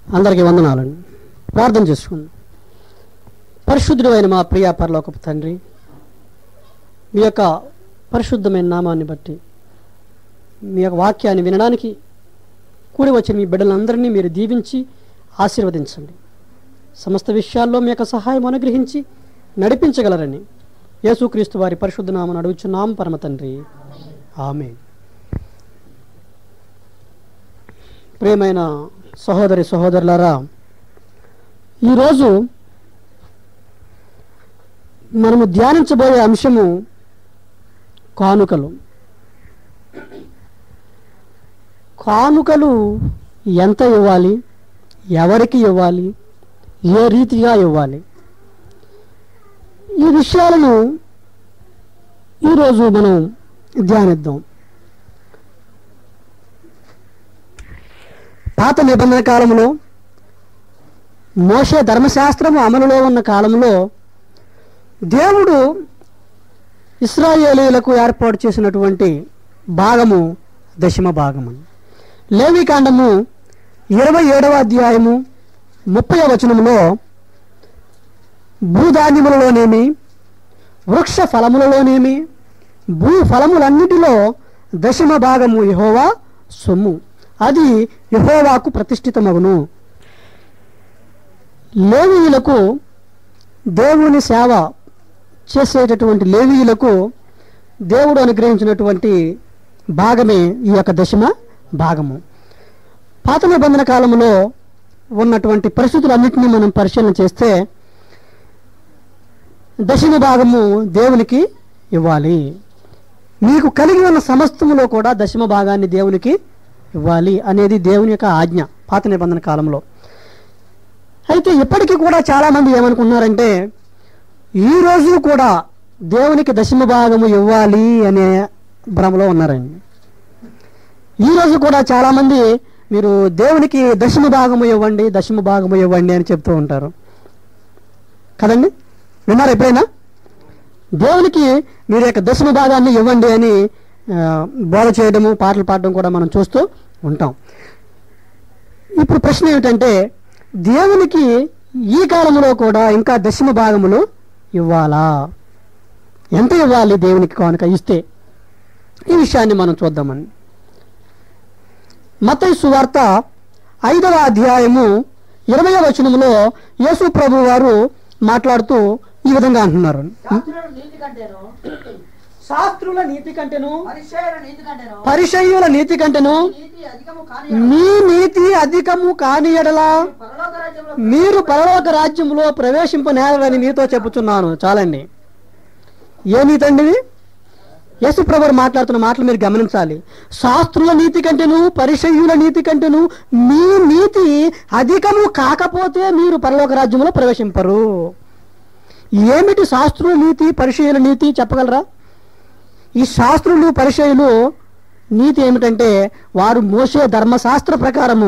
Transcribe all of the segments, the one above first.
అందరికీ వందనాలండి ప్రార్థన చేసుకుందాం పరిశుద్ధుడు అయిన మా ప్రియ పరలోకపు తండ్రి మీ యొక్క పరిశుద్ధమైన నామాన్ని బట్టి మీ యొక్క వాక్యాన్ని వినడానికి కూడి వచ్చిన మీ బిడ్డలందరినీ మీరు దీవించి ఆశీర్వదించండి సమస్త విషయాల్లో మీ యొక్క సహాయం అనుగ్రహించి నడిపించగలరని యేసుక్రీస్తు వారి పరిశుద్ధ నామను అడుగుచున్నాం పరమ తండ్రి ఆమె ప్రియమైన సహోదరి సహోదరులారా ఈరోజు మనము ధ్యానించబోయే అంశము కానుకలు కానుకలు ఎంత ఇవ్వాలి ఎవరికి ఇవ్వాలి ఏ రీతిగా ఇవ్వాలి ఈ విషయాలను ఈరోజు మనం ధ్యానిద్దాం పాత నిబంధన కాలంలో మోషే ధర్మశాస్త్రము అమలులో ఉన్న కాలంలో దేవుడు ఇస్రాయేలీలకు ఏర్పాటు చేసినటువంటి భాగము దశమ భాగము లేవికాండము ఇరవై ఏడవ అధ్యాయము ముప్పై వచనములో భూధాన్యములలోనేమి వృక్ష ఫలములలోనేమి భూ ఫలములన్నిటిలో దశమ భాగము యహోవా సొమ్ము అది యహోవాకు ప్రతిష్ఠితమగును లేవీయులకు దేవుని సేవ చేసేటటువంటి లేవీయులకు దేవుడు అనుగ్రహించినటువంటి భాగమే ఈ యొక్క దశమ భాగము పాత నిబంధన కాలంలో ఉన్నటువంటి పరిస్థితులన్నింటినీ మనం పరిశీలన చేస్తే దశమ భాగము దేవునికి ఇవ్వాలి మీకు కలిగి ఉన్న సమస్తములో కూడా దశమ భాగాన్ని దేవునికి ఇవ్వాలి అనేది దేవుని యొక్క ఆజ్ఞ పాత నిబంధన కాలంలో అయితే ఇప్పటికీ కూడా చాలామంది ఏమనుకున్నారంటే ఈ రోజు కూడా దేవునికి దశమ భాగము ఇవ్వాలి అనే భ్రమలో ఉన్నారండి ఈ రోజు కూడా చాలామంది మీరు దేవునికి దశమ భాగము ఇవ్వండి దశమ భాగము ఇవ్వండి అని చెప్తూ ఉంటారు కదండి విన్నారా ఎప్పుడైనా దేవునికి మీరు యొక్క దశమ భాగాన్ని ఇవ్వండి అని ఆ, బోధ చేయడము పాటలు పాడడం కూడా మనం చూస్తూ ఉంటాం ఇప్పుడు ప్రశ్న ఏమిటంటే దేవునికి ఈ కాలంలో కూడా ఇంకా దశమ భాగములు ఇవ్వాలా ఎంత ఇవ్వాలి దేవునికి కానుక ఇస్తే ఈ విషయాన్ని మనం చూద్దామని మత్తయి సువార్త ఐదవ అధ్యాయము ఇరవై వచనములో యేసు ప్రభు వారు మాట్లాడుతూ ఈ విధంగా అంటున్నారు శాస్త్రుల నీతి కంటేను శాస్త్రుల నీతి కంటేను పరిచయుల నీతి కంటేను పరిచయుల నీతి కంటేను నీతి అధికము కాని మీ నీతి అధికము కాని ఎడలా పరలోక రాజ్యంలో మీరు పరలోక రాజ్యంలో ప్రవేశింపనేరని మీతో చెప్పుచున్నాను చాలండి ఏ నీతి అండి ఇది? యేసు ప్రభు మాట్లాడుతున్న మాటలు మీరు గమనించాలి శాస్త్రుల నీతి కంటేను పరిచయుల నీతి కంటేను మీ నీతి అధికము కాకపోతే మీరు పరలోక రాజ్యంలో ప్రవేశింపరు ఏమిటి శాస్త్రుల నీతి పరిచయుల నీతి చెప్పగలరా ఈ శాస్త్రులు పరిచయులు నీతి ఏమిటంటే వారు మోసే ధర్మశాస్త్ర ప్రకారము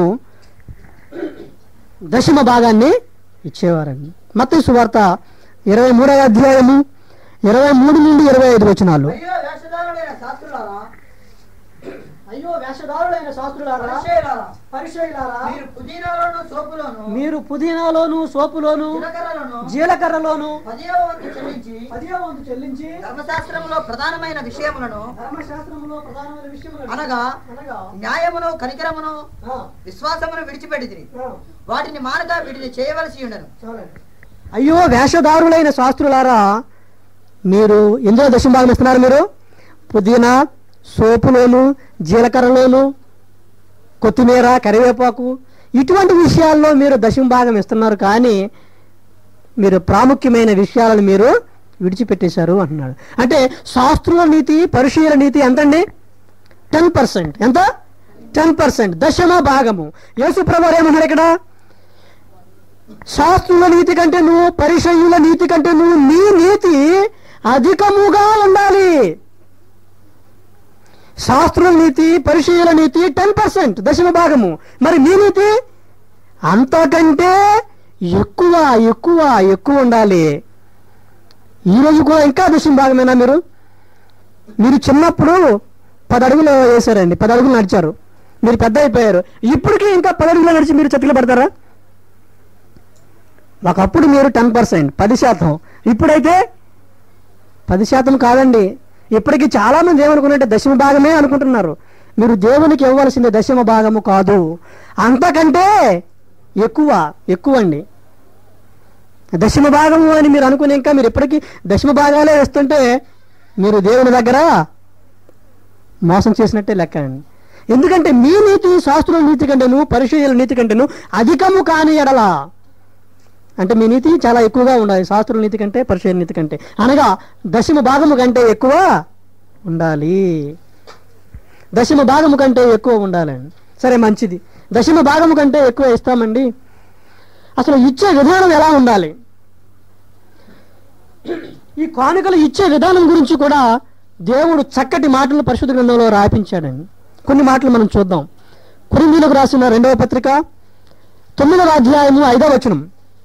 దశమ భాగాన్ని ఇచ్చేవారండి మత్తయి సువార్త ఇరవై మూడవ అధ్యాయము ఇరవై మూడు నుండి ఇరవై ఐదు వచనాలు అయ్యో వేషధారులైన శాస్త్రులారా అయ్యో వేషధారులైన శాస్త్రులారా పరిచయులారా పరిచయులారా మీరు పుదీనాలోను సోపులోను మీరు పుదీనాలోను సోపులోను జీలకర్రలోను జీలకర్రలోను పదియవ వంతు చెల్లించి పదియో వంతు చెల్లించి ధర్మశాస్త్రంలో ప్రధానమైన విషయములను ధర్మశాస్త్రంలో ప్రధానమైన విషయములను అనగా అనగా న్యాయమును కనికరమును ఆ, విశ్వాసమును విడిచిపెట్టిదిరి ఆ, వాటిని మానక వీటిని చేయవలసి ఉండను చాలండి. అయ్యో వేషధారులైన శాస్త్రులారా మీరు ఎందులో దశమ భాగం ఇస్తున్నారు మీరు పుదీనా సోపులోను జీలకర్రలోను కొత్తిమీర కరివేపాకు ఇటువంటి విషయాల్లో మీరు దశమ భాగం ఇస్తున్నారు కానీ మీరు ప్రాముఖ్యమైన విషయాలను మీరు విడిచిపెట్టేశారు అంటున్నాడు అంటే శాస్త్రుల నీతి పరిశీల నీతి ఎంతండి టెన్ పర్సెంట్ ఎంత టెన్ పర్సెంట్ దశమ భాగము యేసు ప్రభు ఏమన్నాడు ఇక్కడ శాస్త్రుల నీతి కంటే నువ్వు పరిచయుల నీతి కంటే నువ్వు నీ నీతి అధికముగా ఉండాలి శాస్త్రుల నీతి పరిచయుల నీతి టెన్ పర్సెంట్ దశమ భాగము మరి మీ నీతి అంతకంటే ఎక్కువ ఎక్కువ ఎక్కువ ఉండాలి ఈ రోజు కూడా ఇంకా దశమ భాగమేనా మీరు మీరు చిన్నప్పుడు పది అడుగులు వేశారండి పది అడుగులు నడిచారు మీరు పెద్ద అయిపోయారు ఇప్పటికీ ఇంకా పది అడుగులు నడిచి మీరు చెట్లు పడతారా ఒకప్పుడు మీరు టెన్ పర్సెంట్ పది శాతం ఇప్పుడైతే పది శాతం కాదండి ఇప్పటికీ చాలా మంది ఏమనుకున్నారంటే దశమ భాగమే అనుకుంటున్నారు మీరు దేవునికి ఇవ్వవలసింది దశమ భాగము కాదు అంతకంటే ఎక్కువ ఎక్కువ అండి దశమ భాగము అని మీరు అనుకుని ఇంకా మీరు ఇప్పటికీ దశమ భాగాలే వేస్తుంటే మీరు దేవుని దగ్గర మోసం చేసినట్టే లెక్క అండి ఎందుకంటే మీ నీతి శాస్త్రుల నీతి కంటేను పరిశీలన నీతి కంటేను అధికము కాని ఎడలా అంటే మీ నీతి చాలా ఎక్కువగా ఉండాలి శాస్త్రుల నీతి కంటే పరిశీలన నీతి కంటే అనగా దశమ భాగము కంటే ఎక్కువ ఉండాలి దశమ భాగము కంటే ఎక్కువ ఉండాలండి సరే మంచిది దశమ భాగము కంటే ఎక్కువ ఇస్తామండి అసలు ఇచ్చే విధానం ఎలా ఉండాలి ఈ కానుకలు ఇచ్చే విధానం గురించి కూడా దేవుడు చక్కటి మాటలు పరిశుద్ధ గ్రంథంలో రాపించాడండి కొన్ని మాటలు మనం చూద్దాం కొరిందీలకు రాసిన రెండవ పత్రిక తొమ్మిదవ అధ్యాయము ఐదవ వచనం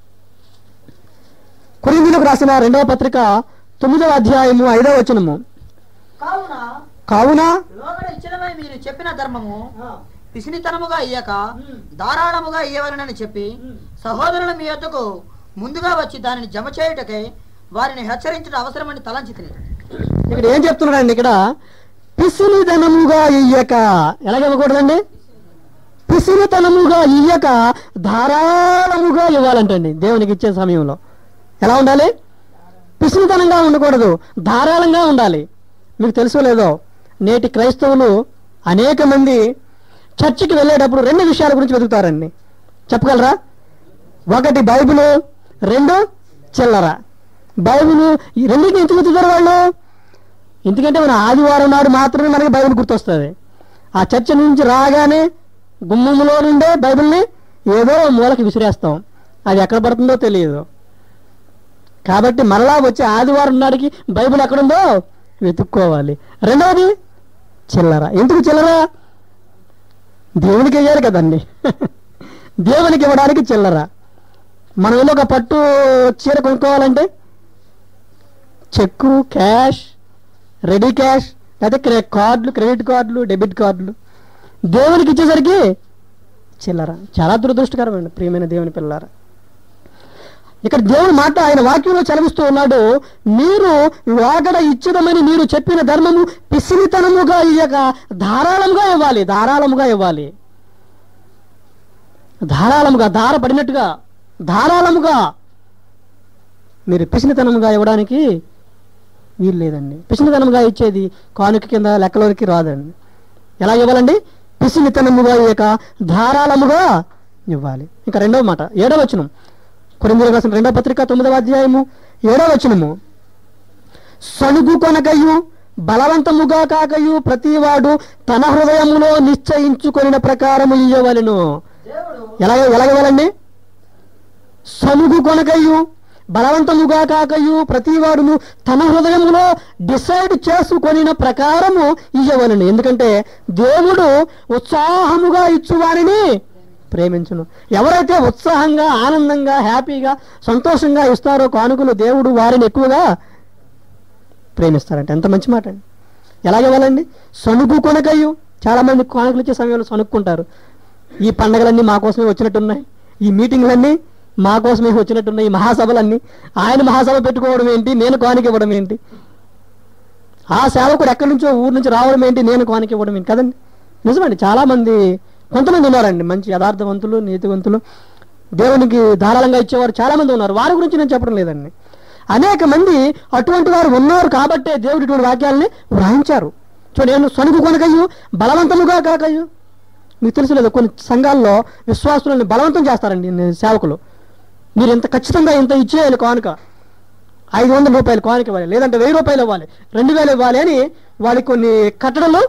కొరిందీలకు రాసిన రెండవ పత్రిక తొమ్మిదవ అధ్యాయము ఐదవ వచనము కావున కావున లోగడ ఇచ్చినమై మీరు చెప్పిన ధర్మము పిసినితనముగా ఇయ్యక ధారాళముగా ఇయ్యవలనని చెప్పి సహోదరులు మీ యొద్దకు ముందుగా వచ్చి దానిని జమ చేయుటకై వారిని హెచ్చరించడం అవసరమని తలంచి ఇక్కడ ఏం చెప్తున్నాడండి ఇక్కడ పిసినితనముగా ఇయ్యక ఎలాగ ఇవ్వకూడదండి పిసినితనముగా ఇయ్యక ధారాళముగా ఇవ్వాలంటండి దేవునికి ఇచ్చే సమయంలో ఎలా ఉండాలి పిసినితనంగా ఉండకూడదు ధారాళంగా ఉండాలి మీకు తెలుసో లేదో నేటి క్రైస్తవులు అనేక మంది చర్చికి వెళ్ళేటప్పుడు రెండు విషయాల గురించి వెతుకుతారండి చెప్పగలరా ఒకటి బైబిల్ రెండు చిల్లర బైబిల్ ఈ రెండింటిని ఎందుకు వెతుకుతారు వాళ్ళు ఎందుకంటే మన ఆదివారం నాడు మాత్రమే మనకి బైబిల్ గుర్తొస్తుంది ఆ చర్చ నుంచి రాగానే గుమ్మంలో నుండే బైబిల్ని ఏదో ఓ మూలకి విసిరేస్తాం అది ఎక్కడ పడుతుందో తెలియదు కాబట్టి మరలా వచ్చే ఆదివారం నాడికి బైబిల్ ఎక్కడుందో వెతుక్కోవాలి రెండవది చిల్లర ఎందుకు చిల్లర దేవునికి ఇవ్వాలి కదండి దేవునికి ఇవ్వడానికి చిల్లర మనం ఏదో ఒక పట్టు చీర కొనుక్కోవాలంటే చెక్కు క్యాష్ రెడీ క్యాష్ లేదా క్రె- కార్డులు క్రెడిట్ కార్డులు డెబిట్ కార్డులు దేవునికి ఇచ్చేసరికి చిల్లర చాలా దురదృష్టకరమండి ప్రియమైన దేవుని పిల్లలారా ఇక్కడ దేవుని మాట ఆయన వాక్యంలో చలవిస్తూ ఉన్నాడు మీరు వాగడ ఇచ్చదమని మీరు చెప్పిన ధర్మము పిసినితనముగా ఇయ్యక ధారాళముగా ఇవ్వాలి ధారాళముగా ఇవ్వాలి ధారాళముగా ధారపడినట్టుగా ధారాళముగా మీరు పిసినితనముగా ఇవ్వడానికి వీలు లేదండి పిసినితనముగా ఇచ్చేది కానుక కింద లెక్కలోకి రాదండి ఎలా ఇవ్వాలండి పిసినితనముగా ఇవ్వక ధారాళముగా ఇవ్వాలి ఇంకా రెండవ మాట ఏడవ వచనం కొరిందులు రాసిన రెండవ పత్రిక తొమ్మిదవ అధ్యాయము ఏడవ వచనము సణుగు కొనకయు బలవంతముగా కాకయు ప్రతివాడు తన హృదయములో నిశ్చయించుకొనిన ప్రకారము ఇయ్యవలెను దేవుడు ఎలాగ ఎలాగవ్వాలండి సనుగు కొనకయు బలవంతముగా కాకయు ప్రతివాడును తన హృదయములో డిసైడ్ చేసుకొనిన ప్రకారము ఇయ్యవలను ఎందుకంటే దేవుడు ఉత్సాహముగా ఇచ్చువారిని ప్రేమించును ఎవరైతే ఉత్సాహంగా ఆనందంగా హ్యాపీగా సంతోషంగా ఇస్తారో కానుకలు దేవుడు వారిని ఎక్కువగా ప్రేమిస్తారంట ఎంత మంచి మాట అండి ఎలాగివ్వాలండి సణుగు కొనకయ్యు చాలా మంది కానుకలు ఇచ్చే సమయంలో సణుక్కుంటారు ఈ పండగలన్నీ మా కోసమే వచ్చినట్టున్నాయి ఈ మీటింగ్లన్నీ మా కోసమే వచ్చినట్టున్నాయి ఈ మహాసభలన్నీ ఆయన మహాసభ పెట్టుకోవడం ఏంటి నేను కానుక ఇవ్వడం ఏంటి ఆ సేవకుడు ఎక్కడి నుంచో ఊరు నుంచి రావడం ఏంటి నేను కానుక ఇవ్వడం ఏంటి కదండి నిజమండి చాలా మంది కొంతమంది ఉన్నారండి మంచి యథార్థవంతులు నీతివంతులు దేవునికి ధారాళంగా ఇచ్చేవారు చాలా మంది ఉన్నారు వారి గురించి నేను చెప్పడం లేదండి అనేక మంది అటువంటి వారు ఉన్నారు కాబట్టే దేవుడు ఇటువంటి వాక్యాలని వ్రాయించారు చూడండి నేను సనుగు కొనకయ్యు బలవంతముగా కాకయ్యు మీకు తెలుసు లేదు కొన్ని సంఘాల్లో విశ్వాసులని బలవంతం చేస్తారండి నే- సేవకులు మీరు ఇంత ఖచ్చితంగా ఇంత ఇచ్చేయాలి కానుక ఐదు వందల రూపాయలు కానుక ఇవ్వాలి లేదంటే వెయ్యి రూపాయలు ఇవ్వాలి రెండు వేలు ఇవ్వాలి అని వాళ్ళకి కొన్ని కట్టడలు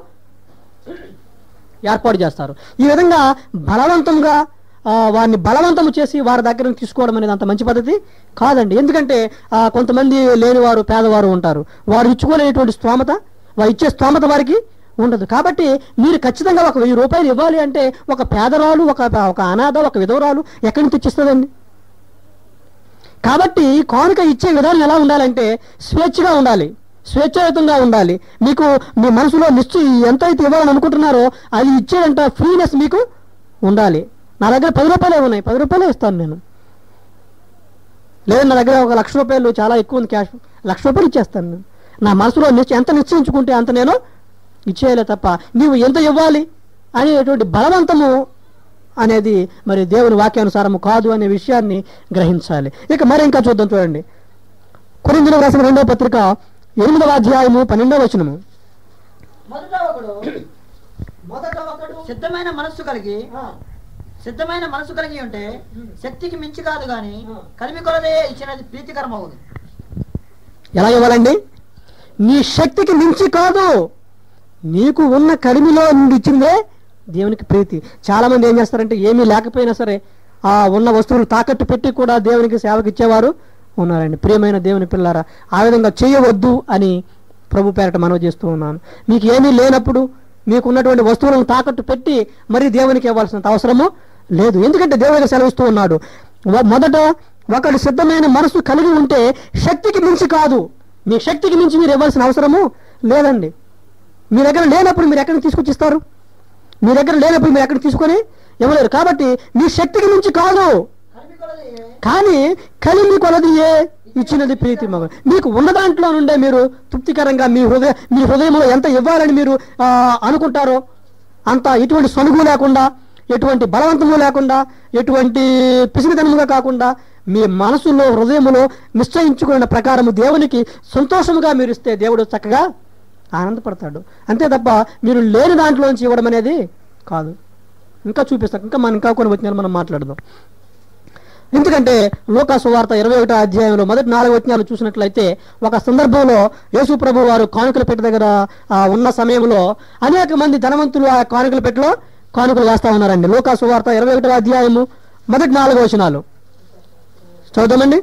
ఏర్పాటు చేస్తారు ఈ విధంగా బలవంతంగా ఆ, వారిని బలవంతం చేసి వారి దగ్గర నుంచి తీసుకోవడం అనేది అంత మంచి పద్ధతి కాదండి ఎందుకంటే ఆ, కొంతమంది లేనివారు పేదవారు ఉంటారు వారు ఇచ్చుకోలేనటువంటి స్తోమత వారు ఇచ్చే స్తోమత వారికి ఉండదు కాబట్టి మీరు ఖచ్చితంగా ఒక వెయ్యి రూపాయలు ఇవ్వాలి అంటే ఒక పేదరాలు ఒక ఒక అనాథ ఒక విధవరాలు ఎక్కడి నుంచి తెచ్చిస్తుందండి కాబట్టి కానుక ఇచ్చే విధానం ఎలా ఉండాలంటే స్వేచ్ఛగా ఉండాలి స్వేచ్ఛాయుతంగా ఉండాలి మీకు మీ మనసులో నిశ్చయం ఎంత అయితే ఇవ్వాలని అనుకుంటున్నారో అది ఇచ్చేదంట ఫ్రీనెస్ మీకు ఉండాలి నా దగ్గర పది రూపాయలే ఉన్నాయి పది రూపాయలే ఇస్తాను నేను లేదా నా దగ్గర ఒక లక్ష రూపాయలు చాలా ఎక్కువ ఉంది క్యాష్ లక్ష రూపాయలు ఇచ్చేస్తాను నేను నా మనసులో నిశ్చ- ఎంత నిశ్చయించుకుంటే అంత నేను ఇచ్చేయాలి తప్ప నీవు ఎంత ఇవ్వాలి అనేటువంటి బలవంతము అనేది మరి దేవుని వాక్యానుసారము కాదు అనే విషయాన్ని గ్రహించాలి ఇక మరి ఇంకా చూద్దాం చూడండి కొరిందులో రాసిన రెండవ పత్రిక ఎనిమిదవ అధ్యాయము పన్నెండవ వచనము మొదట ఒకడు మొదట ఒకడు సిద్ధమైన మనస్సు కలిగి సిద్ధమైన మనసు కలిగి ఉంటే శక్తికి మించి కాదు గాని కలిమి కొలదే ఇచ్చినది ప్రీతికరమవును ఎలా ఇవ్వాలండి నీ శక్తికి మించి కాదు నీకు ఉన్న కడిమిలో నుండి ఇచ్చిందే దేవునికి ప్రీతి చాలా మంది ఏం చేస్తారంటే ఏమీ లేకపోయినా సరే ఆ ఉన్న వస్తువులు తాకట్టు పెట్టి కూడా దేవునికి సేవకి ఇచ్చేవారు ఉన్నారండి ప్రియమైన దేవుని పిల్లారా ఆ విధంగా చేయవద్దు అని ప్రభు పేరట మనవి చేస్తూ ఉన్నాను మీకు ఏమీ లేనప్పుడు మీకు ఉన్నటువంటి వస్తువులను తాకట్టు పెట్టి మరి దేవునికి ఇవ్వాల్సినంత అవసరము లేదు ఎందుకంటే దేవునికి సెలవిస్తూ ఉన్నాడు వ- మొదట ఒకడు సిద్ధమైన మనసు కలిగి ఉంటే శక్తికి మించి కాదు మీ శక్తికి మించి మీరు ఇవ్వాల్సిన అవసరము లేదండి మీ దగ్గర లేనప్పుడు మీరు ఎక్కడికి తీసుకొచ్చి ఇస్తారు మీ దగ్గర లేనప్పుడు మీరు ఎక్కడికి తీసుకొని ఇవ్వలేరు కాబట్టి మీ శక్తికి మించి కాదు కలిమి కొలదే కానీ కలిమి కొలదియే ఇచ్చినది ప్రీతి మగ మీకు ఉన్న దాంట్లో నుండే మీరు తృప్తికరంగా మీ హృదయ మీ హృదయంలో ఎంత ఇవ్వాలని మీరు ఆ, అనుకుంటారో అంత ఎటువంటి సనుగు లేకుండా ఎటువంటి బలవంతము లేకుండా ఎటువంటి పిసినితనముగా కాకుండా మీ మనసులో హృదయములో నిశ్చయించుకున్న ప్రకారము దేవునికి సంతోషముగా మీరు ఇస్తే దేవుడు చక్కగా ఆనందపడతాడు అంతే తప్ప మీరు లేని దాంట్లోంచి ఇవ్వడం అనేది కాదు ఇంకా చూపిస్తాం ఇంకా మనం ఇంకా కొన్ని వచ్చినాలు మనం మాట్లాడదాం ఎందుకంటే లోకా సువార్త ఇరవై ఒకటో అధ్యాయంలో మొదటి నాలుగు వచనాలు చూసినట్లయితే ఒక సందర్భంలో యేసు ప్రభు వారు కానుకల పెట్టె దగ్గర ఆ, ఉన్న సమయంలో అనేక మంది ధనవంతులు ఆ కానుకల పెట్టెలో కానుకలు వేస్తా ఉన్నారండి లోకా సువార్త ఇరవై ఒకటో అధ్యాయము మొదటి నాలుగు వచనాలు చదువుదామండి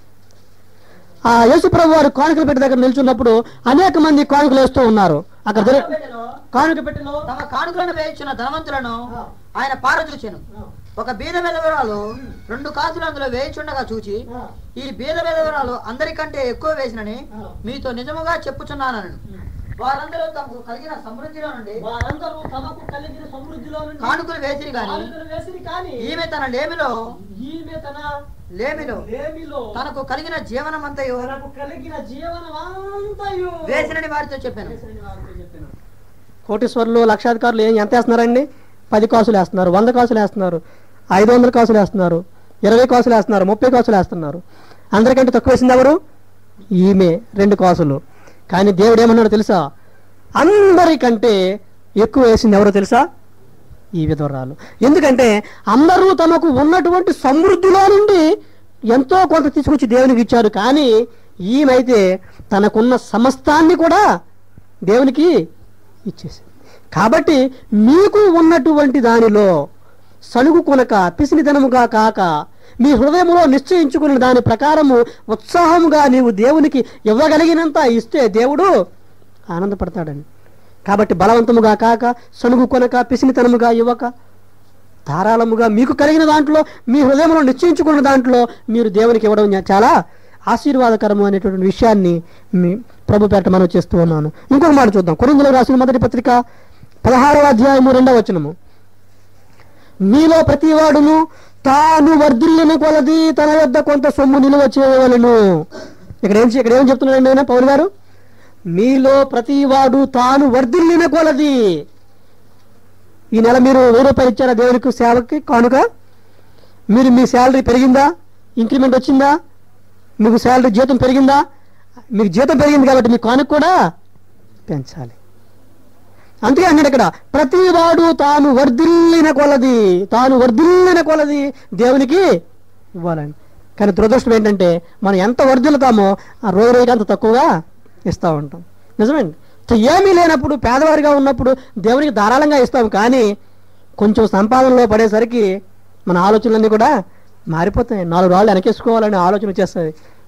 ఆ యేసు ప్రభు వారు కానుకల పెట్టె దగ్గర నిల్చున్నప్పుడు అనేక మంది కానుకలు వేస్తూ ఉన్నారు అక్కడ దొరి- పెట్టెలో కానుక పెట్టెలో తమ కానుకలను వేయించిన ధనవంతులను ఆయన పారచూచెను ఒక బీద విధవరాలు రెండు కాసులు అందులో వేయించుండగా చూచి ఈ బీద విధవరాలు అందరికంటే ఎక్కువ వేసినని మీతో నిజముగా చెప్పుచున్నానని వారందరూ తమకు కలిగిన సమృద్ధిలో నుండి వారందరూ తమకు కలిగిన సమృద్ధిలో నుండి కానుకలు వేసిరి గాని కానుకలు వేసిరి కానీ ఈమె తన లేమిలో ఈమె తన లేమిలో లేమిలో తనకు కలిగిన జీవనమంతయు తనకు కలిగిన జీవనమంతయు వేసినని వారితో చెప్పాను కోటీశ్వర్లు లక్షాధికారులు ఏం ఎంత వేస్తున్నారండి పది కాసులు వేస్తున్నారు వంద కాసులు వేస్తున్నారు ఐదు వందల కాసులు వేస్తున్నారు ఇరవై కాసులు వేస్తున్నారు ముప్పై కాసులు వేస్తున్నారు అందరికంటే తక్కువ వేసింది ఎవరు ఈమె రెండు కాసులు కానీ దేవుడు ఏమన్నాడు తెలుసా అందరికంటే ఎక్కువ వేసింది ఎవరో తెలుసా ఈ విధవరాలు ఎందుకంటే అందరూ తమకు ఉన్నటువంటి సమృద్ధిలో నుండి ఎంతో కొంత తీసుకొచ్చి దేవునికి ఇచ్చారు కానీ ఈమెయితే తనకున్న సమస్తాన్ని కూడా దేవునికి ఇచ్చేసింది కాబట్టి మీకు ఉన్నటువంటి దానిలో సలుగు కొనక పిసినితనముగా కాక మీ హృదయంలో నిశ్చయించుకున్న దాని ప్రకారము ఉత్సాహముగా నీవు దేవునికి ఇవ్వగలిగినంత ఇస్తే దేవుడు ఆనందపడతాడని కాబట్టి బలవంతముగా కాక సనుగు కొనక పిసినితనముగా ఇవ్వక ధారాళముగా మీకు కలిగిన దాంట్లో మీ హృదయంలో నిశ్చయించుకున్న దాంట్లో మీరు దేవునికి ఇవ్వడం చాలా ఆశీర్వాదకరము అనేటువంటి విషయాన్ని మీ ప్రభు పేట మనం చేస్తూ ఉన్నాను ఇంకొక మాట చూద్దాం కొరిందులో రాసిన మొదటి పత్రిక పదహారవ అధ్యాయము రెండవ వచనము మీలో ప్రతివాడును తాను వర్ధిల్లిన కొలది తన వద్ద కొంత సొమ్ము నిలువ చేయవలను ఇక్కడ ఏం ఇక్కడ ఏం చెప్తున్నాడండి ఆయన పౌరు గారు మీలో ప్రతివాడు తాను వర్ధిల్లిన కొలది ఈ నెల మీరు వెయ్యి రూపాయలు ఇచ్చారా దేవునికి సేవకి కానుక మీరు మీ శాలరీ పెరిగిందా ఇంక్రిమెంట్ వచ్చిందా మీకు శాలరీ జీతం పెరిగిందా మీకు జీతం పెరిగింది కాబట్టి మీ కానుక కూడా పెంచాలి అందుకే అన్నాడు ఇక్కడ ప్రతివాడు తాను వర్ధిల్లిన కొలది తాను వర్ధిల్లిన కొలది దేవునికి ఇవ్వాలండి కానీ దురదృష్టం ఏంటంటే మనం ఎంత వర్ధిల్లుతామో ఆ రోజు రోజుకి అంత తక్కువగా ఇస్తూ ఉంటాం నిజమేండి సో ఏమీ లేనప్పుడు పేదవారిగా ఉన్నప్పుడు దేవునికి ధారాళంగా ఇస్తాం కానీ కొంచెం సంపాదనలో పడేసరికి మన ఆలోచనలన్నీ కూడా మారిపోతాయి నాలుగు రాళ్ళు వెనకేసుకోవాలనే ఆలోచన వచ్చేస్తుంది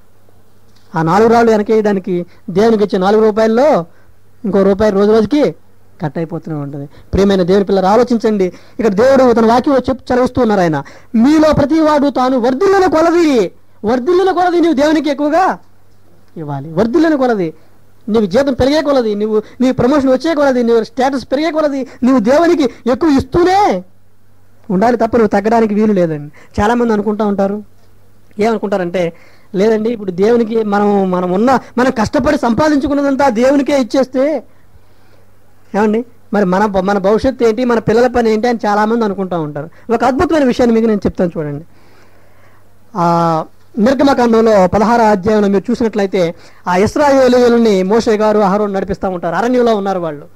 ఆ నాలుగు రాళ్ళు వెనకేయడానికి దేవునికి ఇచ్చే నాలుగు రూపాయల్లో ఇంకో రూపాయి రోజు రోజుకి కట్ అయిపోతూనే ఉంటుంది ప్రియమైన దేవుని పిల్లలు ఆలోచించండి ఇక్కడ దేవుడు తన వాక్యంలో చెప్పు చదివిస్తూ ఉన్నారు ఆయన మీలో ప్రతివాడు తాను వర్ధిల్లిన కొలది వర్ధిల్లిన కొలది నీవు దేవునికి ఎక్కువగా ఇవ్వాలి వర్ధిల్లిన కొలది నీవు జీతం పెరిగే కొలది నువ్వు నీ ప్రమోషన్ వచ్చే కొలది నీ స్టేటస్ పెరిగే కొలది నువ్వు దేవునికి ఎక్కువ ఇస్తూనే ఉండాలి తప్ప నువ్వు తగ్గడానికి వీలు లేదండి చాలామంది అనుకుంటా ఉంటారు ఏమనుకుంటారంటే లేదండి ఇప్పుడు దేవునికి మనం మనం ఉన్న మనం కష్టపడి సంపాదించుకున్నదంతా దేవునికే ఇచ్చేస్తే ఏమండి మరి మన మన భవిష్యత్తు ఏంటి మన పిల్లల పని ఏంటి అని చాలామంది అనుకుంటూ ఉంటారు ఒక అద్భుతమైన విషయాన్ని మీకు నేను చెప్తాను చూడండి ఆ నిర్గమకాండంలో పదహార అధ్యాయంలో మీరు చూసినట్లయితే ఆ ఇస్రాయేలీయులని మోషే గారు అహరోన్ నడిపిస్తూ ఉంటారు అరణ్యంలో ఉన్నారు వాళ్ళు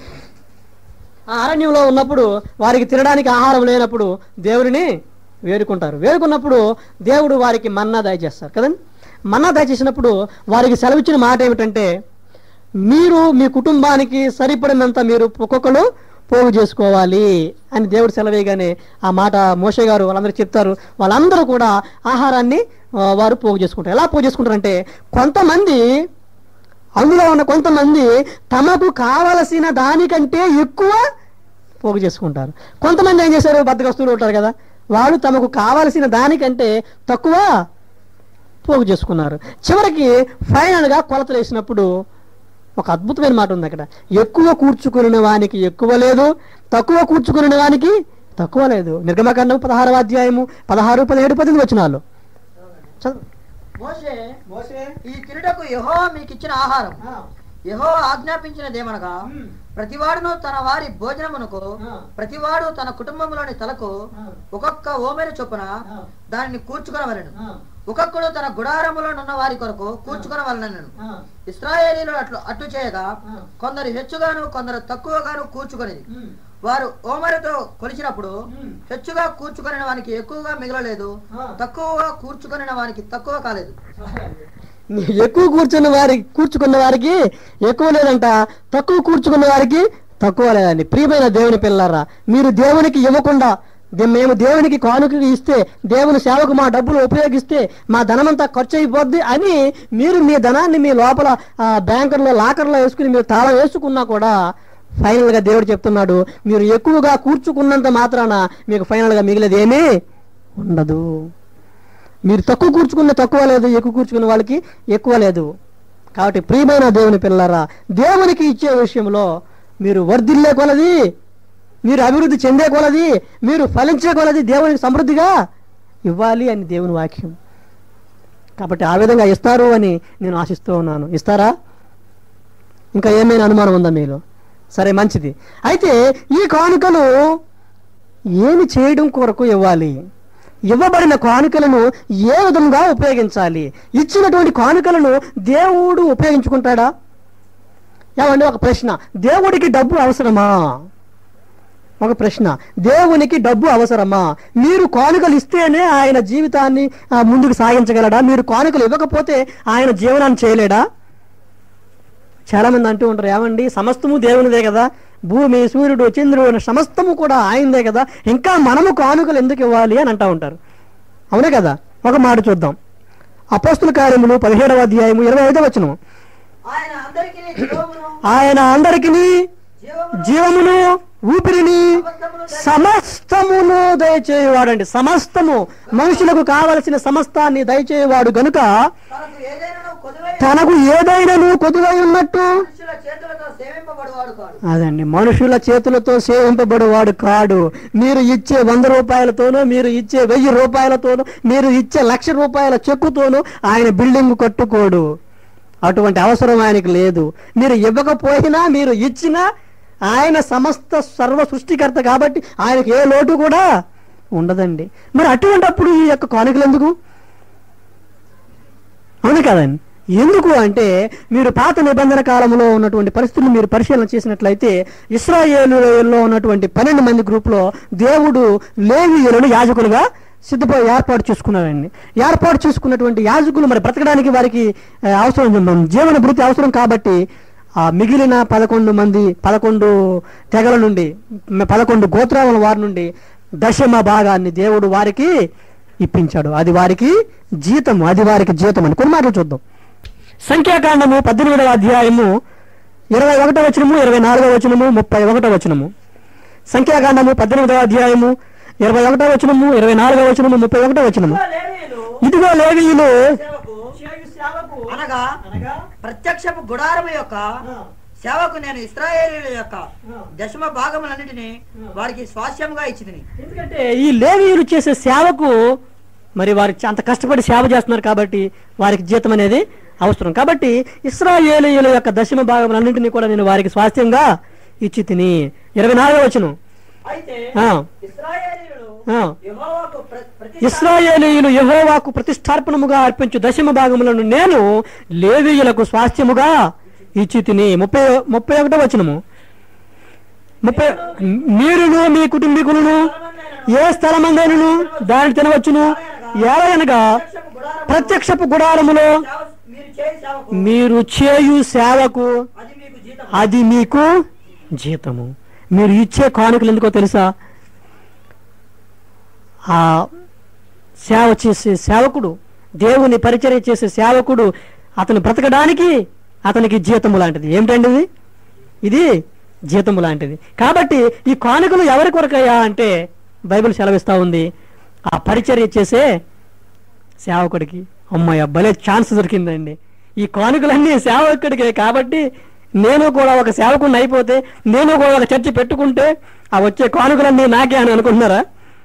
ఆ అరణ్యంలో ఉన్నప్పుడు వారికి తినడానికి ఆహారం లేనప్పుడు దేవుడిని వేడుకుంటారు వేడుకున్నప్పుడు దేవుడు వారికి మన్నా దయచేస్తారు కదండి మన్నా దయచేసినప్పుడు వారికి సెలవిచ్చిన మాట ఏమిటంటే మీరు మీ కుటుంబానికి సరిపడినంత మీరు ఒక్కొక్కరు పోగు చేసుకోవాలి అని దేవుడు సెలవేయగానే ఆ మాట మోషే గారు వాళ్ళందరూ చెప్తారు వాళ్ళందరూ కూడా ఆహారాన్ని ఆ, వారు పోగు చేసుకుంటారు ఎలా పోగు చేసుకుంటారంటే కొంతమంది అందులో ఉన్న కొంతమంది తమకు కావలసిన దానికంటే ఎక్కువ పోగు చేసుకుంటారు కొంతమంది ఏం చేశారు బద్దకస్తులు ఉంటారు కదా వాళ్ళు తమకు కావలసిన దానికంటే తక్కువ పోగు చేసుకున్నారు చివరికి ఫైనల్గా కొలతలు వేసినప్పుడు ఒక అద్భుతమైన మాట ఉంది అక్కడ ఎక్కువ కూర్చుకుని వానికి ఎక్కువ లేదు తక్కువ కూర్చుకుని వానికి తక్కువ లేదు నిర్గమకాండం పదహారవ అధ్యాయము పదహారు పదిహేడు పద్దెనిమిది వచ్చినాలు చదువు మోషే ఈ తిరుటకు యహో మీకు ఇచ్చిన ఆహారం యహో ఆజ్ఞాపించినదేమనగా ప్రతివాడును తన వారి భోజనమునకు ప్రతివాడు తన కుటుంబంలోని తలకు ఒక్కొక్క ఓమెర చొప్పున దానిని కూర్చుకొనవలెను ఒక్కొక్కడు తన గుడారములో ఉన్న వారి కొరకు కూర్చుకొనవలనను ఇస్రాయేలీలు అట్లు అట్లు చేయగా కొందరు హెచ్చుగాను కొందరు తక్కువగాను కూర్చుకొనిది వారు ఓమరితో కొలిచినప్పుడు హెచ్చుగా కూర్చుకొనిన వానికి ఎక్కువగా మిగలలేదు తక్కువగా కూర్చుకొనిన వానికి తక్కువ కాలేదు ఎక్కువ కూర్చున్న వారికి కూర్చుకున్న వారికి ఎక్కువ లేదంట తక్కువ కూర్చుకున్న వారికి తక్కువ లేదండి ప్రియమైన దేవుని పిల్లరా మీరు దేవునికి ఇవ్వకుండా దే- మేము దేవునికి కానుక ఇస్తే దేవుని సేవకు మా డబ్బులు ఉపయోగిస్తే మా ధనమంతా ఖర్చు అయిపోద్ది అని మీరు మీ ధనాన్ని మీ లోపల ఆ, బ్యాంకర్లో లాకర్లో వేసుకుని మీరు తాళం వేసుకున్నా కూడా ఫైనల్ గా దేవుడు చెప్తున్నాడు మీరు ఎక్కువగా కూర్చుకున్నంత మాత్రాన మీకు ఫైనల్ గా మిగిలేది ఏమీ ఉండదు మీరు తక్కువ కూర్చుకున్న తక్కువ లేదు ఎక్కువ కూర్చుకున్న వాళ్ళకి ఎక్కువ లేదు కాబట్టి ప్రియమైన దేవుని పిల్లరా దేవునికి ఇచ్చే విషయంలో మీరు వర్ధిల్లే కొలది మీరు అభివృద్ధి చెందే కొలది మీరు ఫలించే కొలది దేవునికి సమృద్ధిగా ఇవ్వాలి అని దేవుని వాక్యం కాబట్టి ఆ విధంగా ఇస్తారు అని నేను ఆశిస్తూ ఉన్నాను ఇస్తారా ఇంకా ఏమైనా అనుమానం ఉందా మీలో సరే మంచిది అయితే ఈ కానుకలు ఏమి చేయడం కొరకు ఇవ్వాలి ఇవ్వబడిన కానుకలను ఏ విధంగా ఉపయోగించాలి ఇచ్చినటువంటి కానుకలను దేవుడు ఉపయోగించుకుంటాడా ఏమండి ఒక ప్రశ్న దేవుడికి డబ్బు అవసరమా ఒక ప్రశ్న దేవునికి డబ్బు అవసరమా మీరు కానుకలు ఇస్తేనే ఆయన జీవితాన్ని ఆ, ముందుకు సాగించగలడా మీరు కానుకలు ఇవ్వకపోతే ఆయన జీవనాన్ని చేయలేడా చాలా మంది అంటూ ఉంటారు ఏమండి సమస్తము దేవునిదే కదా భూమి సూర్యుడు చంద్రుడు సమస్తము కూడా ఆయనదే కదా ఇంకా మనము కానుకలు ఎందుకు ఇవ్వాలి అని అంటూ ఉంటారు అవునే కదా ఒక మాట చూద్దాం అపోస్తుల కార్యములు పదిహేడవ అధ్యాయము ఇరవై ఐదవ వచనం ఆయన అందరికీ జీవమును ఆయన అందరికి జీవమును జీవమును ఊపిరిని సమస్తమును దయచేయవాడండి సమస్తము మనుషులకు కావలసిన సమస్తాన్ని దయచేయవాడు గనుక తనకు ఏదైనా కొదువై తనకు ఏదైనాను కొదువై ఉన్నట్టు మనుషుల చేతులతో సేవింపబడువాడు కాడు అదండి మనుషుల చేతులతో సేవింపబడేవాడు కాడు మీరు ఇచ్చే వంద రూపాయలతోనూ మీరు ఇచ్చే వెయ్యి రూపాయలతోనూ మీరు ఇచ్చే లక్ష రూపాయల చెక్కుతోనూ ఆయన బిల్డింగ్ కట్టుకోడు అటువంటి అవసరం ఆయనకి లేదు మీరు ఇవ్వకపోయినా మీరు ఇచ్చినా ఆయన సమస్త సర్వ సృష్టికర్త కాబట్టి ఆయనకి ఏ లోటు కూడా ఉండదండి మరి అటువంటప్పుడు ఈ యొక్క కానుకలు ఎందుకు అవును కదండి ఎందుకు అంటే మీరు పాత నిబంధన కాలంలో ఉన్నటువంటి పరిస్థితులు మీరు పరిశీలన చేసినట్లయితే ఇస్రాయేలులో ఉన్నటువంటి పన్నెండు మంది గ్రూపులో దేవుడు లేవీయులను యాజకులుగా సిద్ధపడి ఏర్పాటు చేసుకున్నారండి ఏర్పాటు చేసుకున్నటువంటి యాజకులు మరి బ్రతకడానికి వారికి ఆ, అవసరం జీవన భృతి అవసరం కాబట్టి ఆ మిగిలిన పదకొండు మంది పదకొండు తెగల నుండి మ- పదకొండు గోత్రాల వారి నుండి దశమ భాగాన్ని దేవుడు వారికి ఇప్పించాడు అది వారికి జీతం అది వారికి జీతం అని కొన్ని మాటలు చూద్దాం సంఖ్యాకాండము పద్దెనిమిదవ అధ్యాయము ఇరవై ఒకటో వచనము ఇరవై నాలుగవ వచనము ముప్పై ఒకటో వచనము సంఖ్యాకాండము పద్దెనిమిదవ అధ్యాయము ఇరవై ఒకటో వచనము ఇరవై నాలుగవ వచనము ముప్పై ఒకటో వచనము ఇదిగో లేవీయులు అనగా ప్రత్యక్షపు గుడారము యొక్క సేవకు నేను ఇస్రాయేలీల యొక్క దశమ భాగములన్నిటిని వారికి స్వాస్యముగా ఇచ్చితిని ఎందుకంటే ఈ లేవీయులు చేసే సేవకు మరి వారు అంత కష్టపడి సేవ చేస్తున్నారు కాబట్టి వారికి జీతం అనేది అవసరం కాబట్టి ఇస్రాయేలీయుల యొక్క దశమ భాగములన్నింటినీ కూడా నేను వారికి స్వాస్థ్యంగా ఇచ్చి తిని ఇరవై నాలుగో వచ్చును అయితే ఆ, ఇశ్రాయేలీయులు ఆ. యెహోవాకు ప్ర- ప్రతి ఇస్రాయేలీయులు యెహోవాకు ప్రతిష్టార్పణముగా అర్పించు దశమ భాగములను నేను లేవీయులకు స్వాస్థ్యముగా ఇచ్చి తిని ముప్పై ముప్పై ఒకటో వచనము ముప్పై మీరును మీ కుటుంబీకులను ఏ స్థలమందైనను దాన్ని తినవచ్చును ఏలయనగా ప్రత్యక్షపు గుడారము ప్రత్యక్షపు గుడారములో సేవ- మీరు చేయి సేవకు మీరు చేయు సేవకు అది మీకు జీతం అది మీకు జీతము మీరు ఇచ్చే కానుకలు ఎందుకో తెలుసా ఆ సేవ చేసే సేవకుడు దేవుని పరిచర్య చేసే సేవకుడు అతను బ్రతకడానికి అతనికి జీతము లాంటిది ఏమిటండి ఇది ఇది జీతము లాంటిది కాబట్టి ఈ కానుకలు ఎవరి కొరకయ్యా అంటే బైబిల్ సెలవిస్తా ఉంది ఆ పరిచర్య చేసే సేవకుడికి అమ్మాయి భలే ఛాన్స్ దొరికిందండి ఈ కానుకలన్నీ సేవకుడికే కాబట్టి నేను కూడా ఒక సేవకుడిని అయిపోతే నేను కూడా ఒక చర్చి పెట్టుకుంటే ఆ వచ్చే కానుకలన్నీ నాకే అని అనుకుంటున్నారా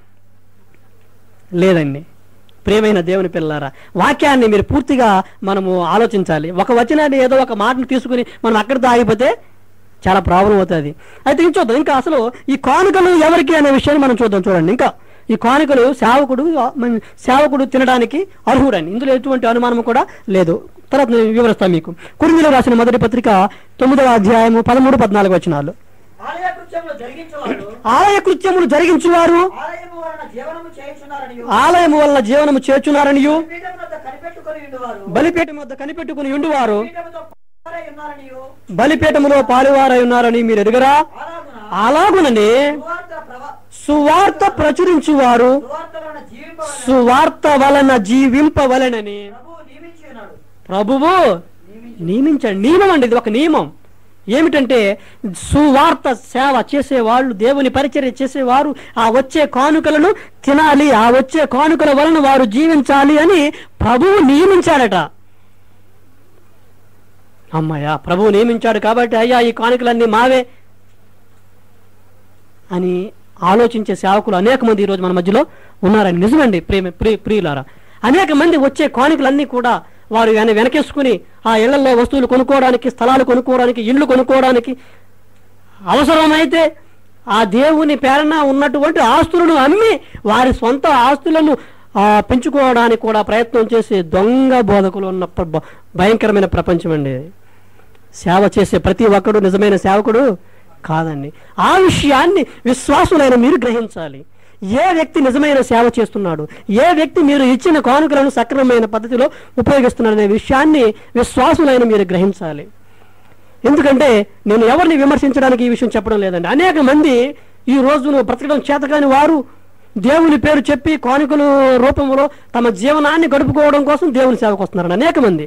లేదండి ప్రేమైన దేవుని పిల్లారా వాక్యాన్ని మీరు పూర్తిగా మనము ఆలోచించాలి ఒక వచనాన్ని ఏదో ఒక మాటను తీసుకుని మనం అక్కడితో ఆగిపోతే చాలా ప్రాబ్లం అవుతుంది అయితే ఇంక చూద్దాం ఇంకా అసలు ఈ కానుకలు ఎవరికి అనే విషయాన్ని మనం చూద్దాం చూడండి ఇంకా ఈ కానుకలు సేవకుడు మన సేవకుడు తినడానికి అర్హుడని ఇందులో ఎటువంటి అనుమానం కూడా లేదు తర్వాత నేను వివరిస్తాను మీకు కురిందులో రాసిన మొదటి పత్రిక తొమ్మిదవ అధ్యాయము పదమూడు పద్నాలుగు వచనాలు ఆలయ కృత్యములు జరిగించేవారు ఆలయ కృత్యములు జరిగించువారు ఆలయము వలన జీవనము చేయుచున్నారని ఆలయము వల్ల జీవనము చేర్చున్నారనియు పీఠం వద్ద కనిపెట్టుకొని ఉండేవారు బలిపీఠం వద్ద కనిపెట్టుకుని ఉండువారు పీఠముతో పారై ఉన్నారనియు బలిపీఠములో పాలువారై ఉన్నారని మీరు ఎరుగరా అలాగున అలాగునని సువార్త ప్రవ సువార్త ప్రచురించువారు సువార్త వలన జీవింపవలన సువార్త వలన జీవింపవలనని ప్రభువు నియమించి ఉన్నాడు ప్రభువు నియమించాడు నియమం అండి ఇది ఒక నియమం ఏమిటంటే సువార్త సేవ చేసేవాళ్ళు దేవుని పరిచర్య చేసేవారు ఆ వచ్చే కానుకలను తినాలి ఆ వచ్చే కానుకల వలన వారు జీవించాలి అని ప్రభువు నియమించాడట అమ్మయ్యా ప్రభువు నియమించాడు కాబట్టి అయ్యా ఈ కానుకలన్నీ మావే అని ఆలోచించే సేవకులు అనేక మంది ఈరోజు మన మధ్యలో ఉన్నారని నిజమండి ప్రేమ ప్రియ ప్రియులారా అనేక మంది వచ్చే కానుకలన్నీ కూడా వారు వెన వెనకేసుకుని ఆ ఇళ్లలో వస్తువులు కొనుక్కోవడానికి స్థలాలు కొనుక్కోవడానికి ఇండ్లు కొనుక్కోవడానికి అవసరమైతే ఆ దేవుని పేరన ఉన్నటువంటి ఆస్తులను అమ్మి వారి సొంత ఆస్తులను ఆ, పెంచుకోవడానికి కూడా ప్రయత్నం చేసే దొంగ బోధకులు ఉన్న ప్ర- భయంకరమైన ప్రపంచం అండి ఇది. సేవ చేసే ప్రతి ఒక్కడు నిజమైన సేవకుడు కాదండి ఆ విషయాన్ని విశ్వాసులైన మీరు గ్రహించాలి ఏ వ్యక్తి నిజమైన సేవ చేస్తున్నాడు ఏ వ్యక్తి మీరు ఇచ్చిన కానుకలను సక్రమమైన పద్ధతిలో ఉపయోగిస్తున్నాడనే విషయాన్ని విశ్వాసులైన మీరు గ్రహించాలి ఎందుకంటే నేను ఎవరిని విమర్శించడానికి ఈ విషయం చెప్పడం లేదండి అనేక మంది ఈ రోజును బ్రతకడం చేతకాని వారు దేవుని పేరు చెప్పి కానుకల రూపంలో తమ జీవనాన్ని గడుపుకోవడం కోసం దేవుని సేవకు వస్తున్నారు అనేక మంది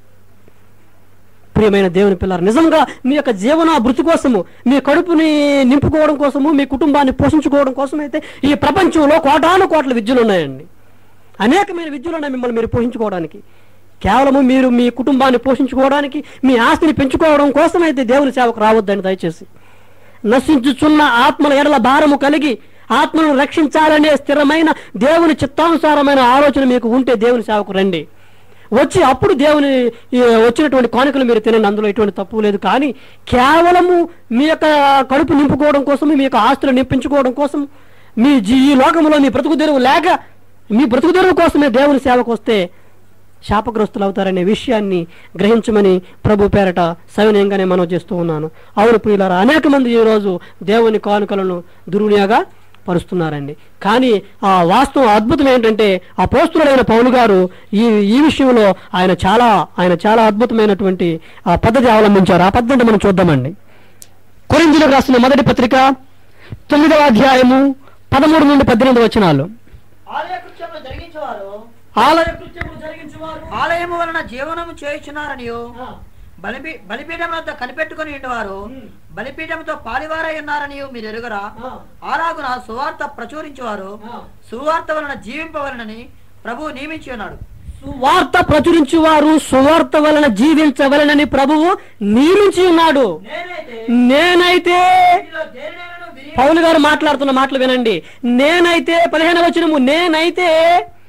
ప్రియమైన దేవుని పిల్లలు నిజంగా మీ యొక్క జీవనాభృతి కోసము మీ కడుపుని నింపుకోవడం కోసము మీ కుటుంబాన్ని పోషించుకోవడం కోసం అయితే ఈ ప్రపంచంలో కోటాను కోట్ల విద్యలు ఉన్నాయండి అనేకమైన విద్యలు ఉన్నాయి మిమ్మల్ని మీరు పోషించుకోవడానికి కేవలము మీరు మీ కుటుంబాన్ని పోషించుకోవడానికి మీ ఆస్తిని పెంచుకోవడం కోసం అయితే దేవుని సేవకు రావద్దండి దయచేసి నశించుచున్న ఆత్మల ఎడల భారము కలిగి ఆత్మను రక్షించాలనే స్థిరమైన దేవుని చిత్తానుసారమైన ఆలోచన మీకు ఉంటే దేవుని సేవకు రండి వచ్చి అప్పుడు దేవుని ఈ వచ్చినటువంటి కానుకలు మీరు తినండి అందులో ఎటువంటి తప్పు లేదు కానీ కేవలము మీ యొక్క కడుపు నింపుకోవడం కోసం మీ యొక్క ఆస్తులు నింపించుకోవడం కోసం మీ జీ- ఈ లోకంలో మీ బ్రతుకు తెరువు లేక మీ బ్రతుకు తెరువు కోసమే దేవుని సేవకు వస్తే శాపగ్రస్తులు అవుతారనే విషయాన్ని గ్రహించమని ప్రభు పేరట సవినయంగానే మనం చేస్తూ ఉన్నాను అవును ప్రియులారా అనేక మంది ఈరోజు దేవుని కానుకలను దుర్వినియోగ పరుస్తున్నారండి కానీ ఆ వాస్తవం అద్భుతం ఏంటంటే ఆ పోస్తుడైన పౌలు గారు ఈ ఈ విషయంలో ఆయన చాలా ఆయన చాలా అద్భుతమైనటువంటి ఆ పద్ధతి అవలంబించారు ఆ పద్ధతి మనం చూద్దామండి కొరిందులకు రాసిన మొదటి పత్రిక తొమ్మిదవ అధ్యాయము పదమూడు నుండి పద్దెనిమిది వచనాలు ఆలయ కృత్యములు జరిగించేవారు ఆలయ కృత్యములు జరిగించువారు ఆలయము వలన జీవనము చేయుచున్నారనియు బలిపీ బలిపీఠం వద్ద కనిపెట్టుకుని ఉండేవారు బలిపీఠంతో పాలివారై ఉన్నారని మీరు ఎరుగరా అలాగున సువార్త ప్రచురించేవారు సువార్త వలన జీవింపవలనని ప్రభువు నియమించి ఉన్నాడు సువార్త ప్రచురించువారు సువార్త వలన జీవించవలనని ప్రభువు నియమించి ఉన్నాడు నేనైతే నేనైతే వీటిలో దేనినైనను విని- పౌలు గారు మాట్లాడుతున్న మాటలు వినండి నేనైతే పదిహేను వచనము నేనైతే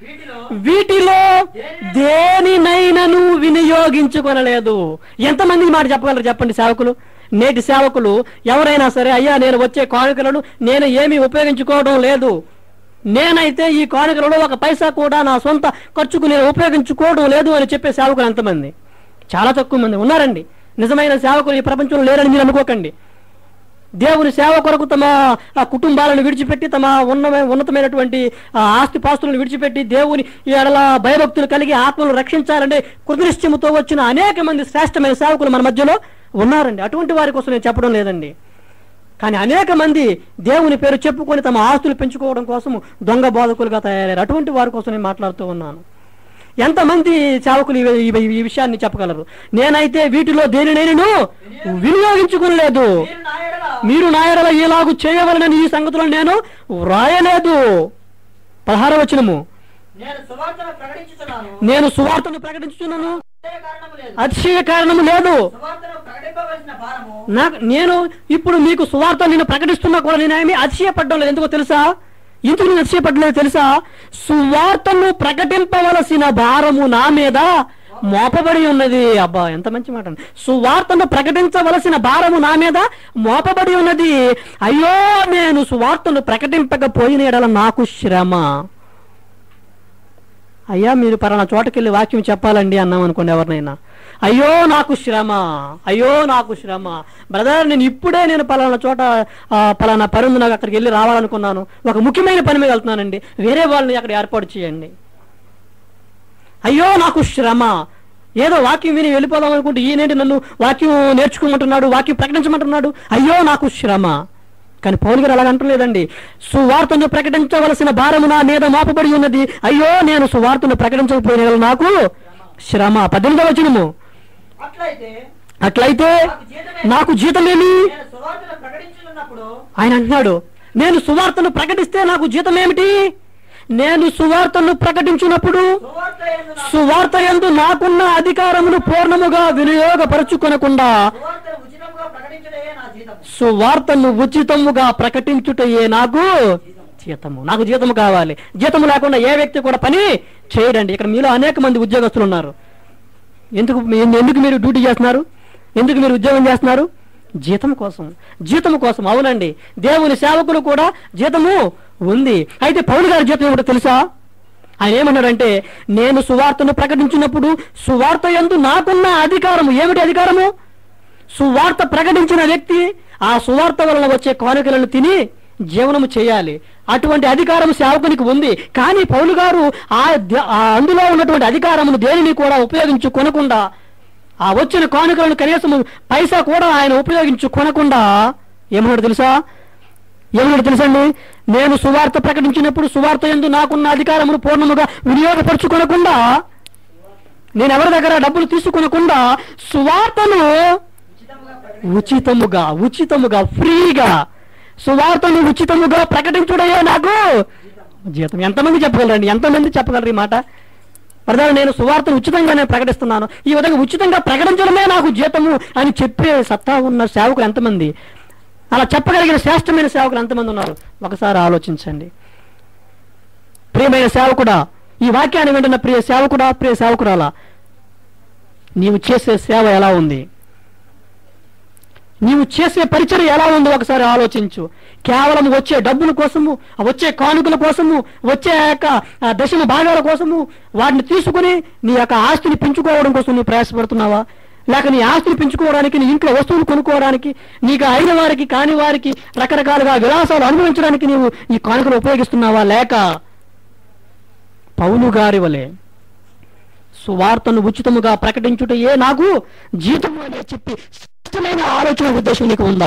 వీటిలో వీటిలో దేనినైనను వినియోగించుకొనలేదు ఎంతమంది మాట చెప్పగలరు చెప్పండి సేవకులు నేటి సేవకులు ఎవరైనా సరే అయ్యా నేను వచ్చే కానుకలను నేను ఏమీ ఉపయోగించుకోవడం లేదు నేనైతే ఈ కానుకలలో ఒక పైసా కూడా నా సొంత ఖర్చుకు నేను ఉపయోగించుకోవడం లేదు అని చెప్పే సేవకులు ఎంతమంది చాలా తక్కువ మంది ఉన్నారండి నిజమైన సేవకులు ఈ ప్రపంచంలో లేరని మీరు అనుకోకండి దేవుని సేవ కొరకు తమ ఆ, కుటుంబాలను విడిచిపెట్టి తమ ఉన్నత ఉన్నతమైనటువంటి ఆ, ఆస్తిపాస్తులను విడిచిపెట్టి దేవుని ఎడల భయభక్తులు కలిగి ఆత్మను రక్షించాలంటే కృతనిశ్చయముతో వచ్చిన అనేక మంది శ్రేష్టమైన సేవకులు మన మధ్యలో ఉన్నారండి అటువంటి వారి కోసం నేను చెప్పడం లేదండి కానీ అనేక మంది దేవుని పేరు చెప్పుకొని తమ ఆస్తులు పెంచుకోవడం కోసం దొంగ బోధకులుగా తయారయ్యారు అటువంటి వారి కోసం నేను మాట్లాడుతూ ఉన్నాను ఎంతమంది సేవకులు ఈ- ఈ- ఈ విషయాన్ని చెప్పగలరు నేనైతే వీటిలో దేనినైనా వినియోగించుకోలేదు మీరు నా ఎడల మీరు నా ఎడల ఇలాగు చేయవలనని ఈ సంగతులను నేను వ్రాయలేదు పదహార వచనము నేను సువార్తను ప్రకటించుతున్నాను నేను సువార్తను ప్రకటించుతున్నాను అదే కారణము లేదు అతిశయ కారణము లేదు సువార్తను ప్రకటింపవలసిన భారము నాకు నేను ఇప్పుడు మీకు సువార్త నేను ప్రకటిస్తున్నా కూడా నేను ఏమీ అతిశయపడడం లేదు ఎందుకో తెలుసా ఎందుకు నేను అతిశయపడలేదు తెలుసా సువార్తను ప్రకటింపవలసిన భారము నా మీద మోపబడి ఉన్నది అబ్బా ఎంత మంచి మాట అండి. సువార్తను ప్రకటించవలసిన భారము నా మీద మోపబడి ఉన్నది అయ్యో నేను సువార్తను ప్రకటింపకపోయిన ఎడల నాకు శ్రమ అయ్యా మీరు పలానా చోటకెళ్ళి వాక్యం చెప్పాలండి అన్నాం అనుకోండి ఎవరినైనా అయ్యో నాకు శ్రమ అయ్యో నాకు శ్రమ బ్రదర్ నేను ఇప్పుడే నేను పలానా చోట ఆ, పలానా పని ఉంది నాకు అక్కడికి వెళ్ళి రావాలనుకున్నాను ఒక ముఖ్యమైన పని మీద వెళ్తున్నానండి వేరే వాళ్ళని అక్కడ ఏర్పాటు చేయండి అయ్యో నాకు శ్రమ ఏదో వాక్యం విని వెళ్ళిపోదాం అనుకుంటే ఈయనేంటి నన్ను వాక్యం నేర్చుకోమంటున్నాడు వాక్యం ప్రకటించమంటున్నాడు అయ్యో నాకు శ్రమ కానీ పౌలు గారు అలాగ అంటలేదండి సువార్తను ప్రకటించవలసిన భారము నా మీద మోపబడి ఉన్నది అయ్యో నేను సువార్తను ప్రకటించకపోయిన యెడల నాకు శ్రమ పద్దెనిమిదవ వచనము అట్లయితే అట్లయితే నాకు జీతమే నాకు జీతమేమి నేను సువార్తను ప్రకటించున్నప్పుడు ఆయన అంటున్నాడు నేను సువార్తను ప్రకటిస్తే నాకు జీతం ఏమిటి నేను సువార్తను ప్రకటించినప్పుడు సువార్త యందు నాకు సువార్త యందు నాకున్న అధికారమును పూర్ణముగా వినియోగపరచుకొనకుండా సువార్తను ఉచితంగా ప్రకటించడే నా జీతం సువార్తను ఉచితముగా ప్రకటించుటయే నాకు జీతము నాకు జీతము కావాలి జీతము లేకుండా ఏ వ్యక్తి కూడా పని చేయడండి ఇక్కడ మీలో అనేక మంది ఉద్యోగస్తులు ఉన్నారు ఎందుకు మీ- ఎందుకు మీరు డ్యూటీ చేస్తున్నారు ఎందుకు మీరు ఉద్యోగం చేస్తున్నారు జీతం కోసం జీతం కోసం అవునండి దేవుని సేవకులు కూడా జీతము ఉంది అయితే పౌలు గారి జీతం ఏమిటో తెలుసా ఆయన ఏమన్నాడంటే నేను సువార్తను ప్రకటించినప్పుడు సువార్త ఎందు నాకున్న అధికారము ఏమిటి అధికారము సువార్త ప్రకటించిన వ్యక్తి ఆ సువార్త వలన వచ్చే కానుకలను తిని జీవనము చేయాలి అటువంటి అధికారం సేవకునికి ఉంది కానీ పౌలు గారు ఆ ద- ఆ అందులో ఉన్నటువంటి అధికారమును దేనిని కూడా ఉపయోగించుకొనకుండా ఆ వచ్చిన కానుకలను కనీసం పైసా కూడా ఆయన ఉపయోగించుకొనకుండా ఏమన్నాడు తెలుసా ఏమన్నాడు తెలుసండి నేను సువార్త ప్రకటించినప్పుడు సువార్త ఎందు నాకున్న అధికారమును పూర్ణముగా వినియోగపరచుకొనకుండా నేను ఎవరి దగ్గర డబ్బులు తీసుకొనకుండా సువార్తను ఉచితంగా ప్రకటి ఉచితముగా ఉచితముగా ఫ్రీగా సువార్తను ఉచితముగా ప్రకటించుడయ్యే నాకు జీతం ఎంతమంది చెప్పగలరండి ఎంతమంది చెప్పగలరు ఈ మాట ప్రధాన నేను సువార్తను ఉచితంగానే ప్రకటిస్తున్నాను ఈ విధంగా ఉచితంగా ప్రకటించడమే నాకు జీతము అని చెప్పే సత్తా ఉన్న సేవకులు ఎంతమంది అలా చెప్పగలిగిన శ్రేష్టమైన సేవకులు ఎంతమంది ఉన్నారు ఒకసారి ఆలోచించండి ప్రియమైన సేవకుడా ఈ వాక్యాన్ని వింటున్న ప్రియ సేవకుడా ప్రియ సేవకురాలా నీవు చేసే సేవ ఎలా ఉంది నీవు చేసే పరిచయం ఎలా ఉందో ఒకసారి ఆలోచించు కేవలం వచ్చే డబ్బుల కోసము ఆ వచ్చే కానుకల కోసము వచ్చే ఆ యొక్క ఆ దశమ భాగాల కోసము వాటిని తీసుకుని నీ యొక్క ఆస్తిని పెంచుకోవడం కోసం నువ్వు ప్రయాసపడుతున్నావా లేక నీ ఆస్తిని పెంచుకోవడానికి నీ ఇంట్లో వస్తువులు కొనుక్కోవడానికి నీకు అయిన వారికి కాని వారికి రకరకాలుగా విలాసాలు అనుభవించడానికి నీవు ఈ కానుకలు ఉపయోగిస్తున్నావా లేక పౌలు గారి వలె సువార్తను ఉచితముగా ప్రకటించుటయే నాకు జీతము అని చెప్పి స్పష్టమైన ఆలోచన ఉద్దేశం నీకు ఉందా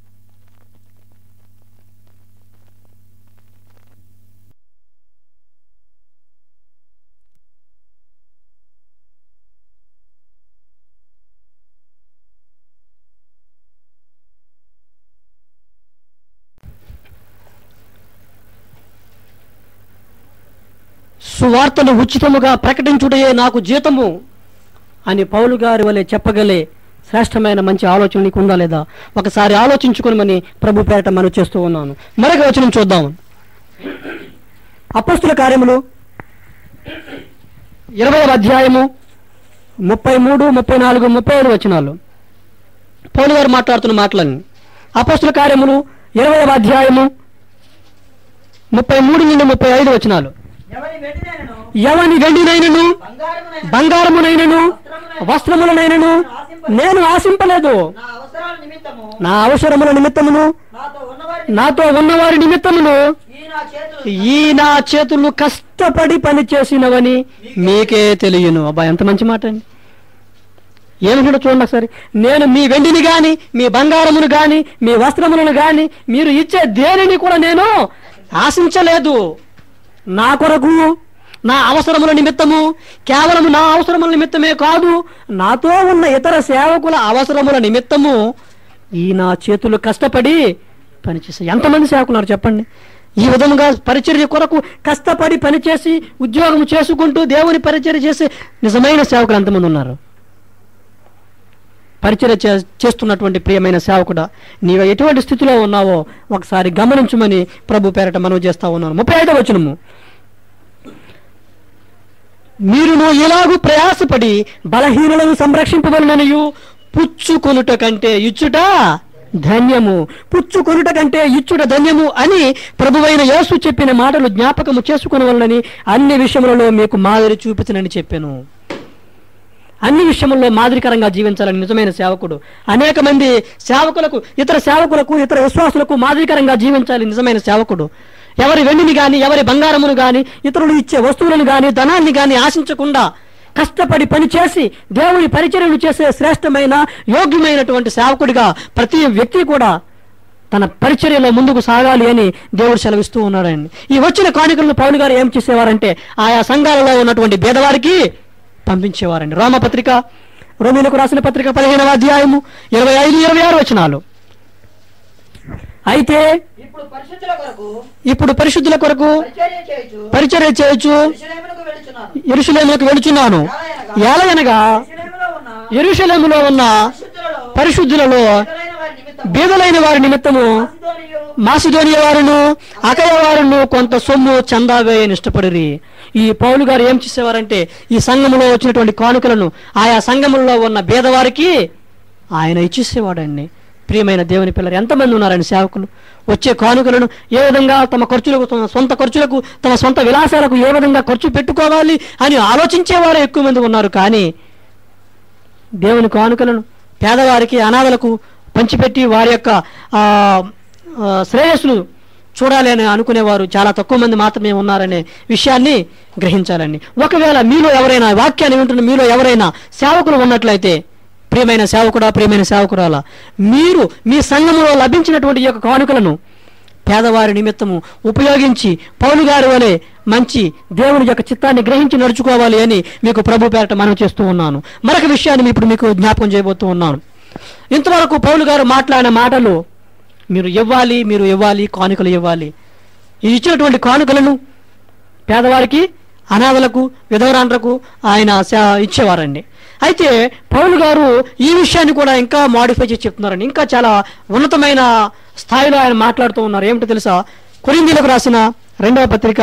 సువార్తను ఉచితముగా ప్రకటించుటయే నాకు జీతము అని పౌలు గారి వలె చెప్పగలే శ్రేష్టమైన మంచి ఆలోచన నీకు ఉందా లేదా ఒకసారి ఆలోచించుకోమని ప్రభు పేరట మనం చేస్తూ ఉన్నాను మరొక వచనం చూద్దాం అపస్తుల కార్యములు ఇరవై అధ్యాయము ముప్పై మూడు ముప్పై నాలుగు ముప్పై ఐదు వచనాలు పౌలు గారు మాట్లాడుతున్న మాటలన్నీ అపస్తుల కార్యములు ఇరవై అధ్యాయము ముప్పై మూడు నుండి ముప్పై ఐదు వచనాలు ఎవరి వెండినైనను ఎవని వెండినైనను బంగారమునైనను బంగారమునైనను వస్త్రములనైనను నేను ఆశింపలేదు నా అవసరాల నిమిత్తము నా అవసరముల నిమిత్తమును నాతో ఉన్నవారి నాతో ఉన్నవారి నిమిత్తమును ఈ నా చేతులు ఈ నా చేతులు కష్టపడి పని చేసినవని మీకే తెలియను అబ్బా ఎంత మంచి మాట అండి ఏమిటో చూడండి ఒకసారి నేను మీ వెండిని గాని మీ బంగారమును గాని మీ వస్త్రములను గాని మీరు ఇచ్చే దేనిని కూడా నేను ఆశించలేదు నా కొరకు నా అవసరముల నిమిత్తము కేవలం నా అవసరముల నిమిత్తమే కాదు నాతో ఉన్న ఇతర సేవకుల అవసరముల నిమిత్తము ఈ నా చేతులు కష్టపడి పనిచేస్తాయి ఎంతమంది సేవకున్నారు చెప్పండి ఈ విధముగా పరిచర్య కొరకు కష్టపడి పనిచేసి ఉద్యోగం చేసుకుంటూ దేవుని పరిచర్య చేసే నిజమైన సేవకులు ఎంతమంది ఉన్నారు పరిచర్య చే- చేస్తున్నటువంటి ప్రియమైన సేవకుడా నీవు ఎటువంటి స్థితిలో ఉన్నావో ఒకసారి గమనించమని ప్రభు పేరట మనం చేస్తా ఉన్నాను ముప్పై ఐదవ వచనము మీరును ఇలాగూ ప్రయాసపడి బలహీనులను సంరక్షింపవలననియు పుచ్చుకొనుట కంటే ఇచ్చుట ధన్యము పుచ్చుకొనుట కంటే ఇచ్చుట ధన్యము అని ప్రభువైన యేసు చెప్పిన మాటలు జ్ఞాపకము చేసుకునవలనని అన్ని విషయములలో మీకు మాదిరి చూపించనని చెప్పాను అన్ని విషయముల్లో మాదిరికరంగా జీవించాలని నిజమైన సేవకుడు అనేక మంది సేవకులకు ఇతర సేవకులకు ఇతర విశ్వాసులకు మాదిరికరంగా జీవించాలి నిజమైన సేవకుడు ఎవరి వెండిని గాని ఎవరి బంగారమును గాని ఇతరులు ఇచ్చే వస్తువులను గాని ధనాన్ని గాని ఆశించకుండా కష్టపడి పనిచేసి దేవుని పరిచర్యలు చేసే శ్రేష్టమైన యోగ్యమైనటువంటి సేవకుడిగా ప్రతి వ్యక్తి కూడా తన పరిచర్యలో ముందుకు సాగాలి అని దేవుడు సెలవిస్తూ ఉన్నాడండి ఈ వచ్చిన కానుకలను పౌలు గారు ఏం చేసేవారంటే ఆయా సంఘాలలో ఉన్నటువంటి పేదవారికి పంపించేవారండి రోమపత్రిక రోమిలకు రాసిన పత్రిక పదిహేనవ అధ్యాయము ఇరవై ఐదు ఇరవై ఆరు వచనాలు అయితే ఇప్పుడు పరిశుద్ధుల కొరకు ఇప్పుడు పరిశుద్ధుల కొరకు పరిచర్య చేయొచ్చు పరిచర్య చేయొచ్చు యెరూషలేమునకు వెళుచున్నాను ఎరుషలేములకు వెళుచున్నాను ఏలయనగా యెరూషలేములో ఉన్న ఎరుషలేములో ఉన్న పరిశుద్ధులలో పరిశుద్ధులలో ఇతరులైన వారి నిమిత్తము బీదలైన వారి నిమిత్తము మాసిదోనియు, మాసిధోనియ వారును అకయ వారును కొంత సొమ్ము చందా వేయని ఇష్టపడిరి ఈ పౌలు గారు ఏం చేసేవారంటే ఈ సంఘములో వచ్చినటువంటి కానుకలను ఆయా సంఘములలో ఉన్న బీదవారికి ఆయన ఇచ్చేసేవాడండి ప్రియమైన దేవుని పిల్లలు ఎంతమంది ఉన్నారండి సేవకులు వచ్చే కానుకలను ఏ విధంగా తమ ఖర్చులకు తమ సొంత ఖర్చులకు తమ సొంత విలాసాలకు ఏ విధంగా ఖర్చు పెట్టుకోవాలి అని ఆలోచించేవారు ఎక్కువ మంది ఉన్నారు కానీ దేవుని కానుకలను పేదవారికి అనాథలకు పంచిపెట్టి వారి యొక్క ఆ, ఆ, శ్రేయస్సును చూడాలి అని అనుకునేవారు చాలా తక్కువ మంది మాత్రమే ఉన్నారనే విషయాన్ని గ్రహించాలండి ఒకవేళ మీలో ఎవరైనా వాక్యాన్ని వింటున్న మీలో ఎవరైనా సేవకులు ఉన్నట్లయితే ప్రియమైన సేవకుడా ప్రియమైన సేవకురాలా మీరు మీ సంఘములో లభించినటువంటి ఈ యొక్క కానుకలను పేదవారి నిమిత్తము ఉపయోగించి పౌలు గారి వలె మంచి దేవుని యొక్క చిత్తాన్ని గ్రహించి నడుచుకోవాలి అని మీకు ప్రభు పేరట మనం చేస్తూ ఉన్నాను మరొక విషయాన్ని ఇప్పుడు మీకు జ్ఞాపకం చేయబోతూ ఉన్నాను ఇంతవరకు పౌలు గారు మాట్లాడిన మాటలు మీరు ఇవ్వాలి మీరు ఇవ్వాలి కానుకలు ఇవ్వాలి ఈ ఇచ్చినటువంటి కానుకలను పేదవారికి అనాథలకు విధవరాండ్రకు ఆయన శ- ఇచ్చేవారండి అయితే పౌలు గారు ఈ విషయాన్ని కూడా ఇంకా మాడిఫై చేసి చెప్తున్నారండి ఇంకా చాలా ఉన్నతమైన స్థాయిలో ఆయన మాట్లాడుతూ ఉన్నారు ఏమిటో తెలుసా కొరిందీలకు రాసిన రెండవ పత్రిక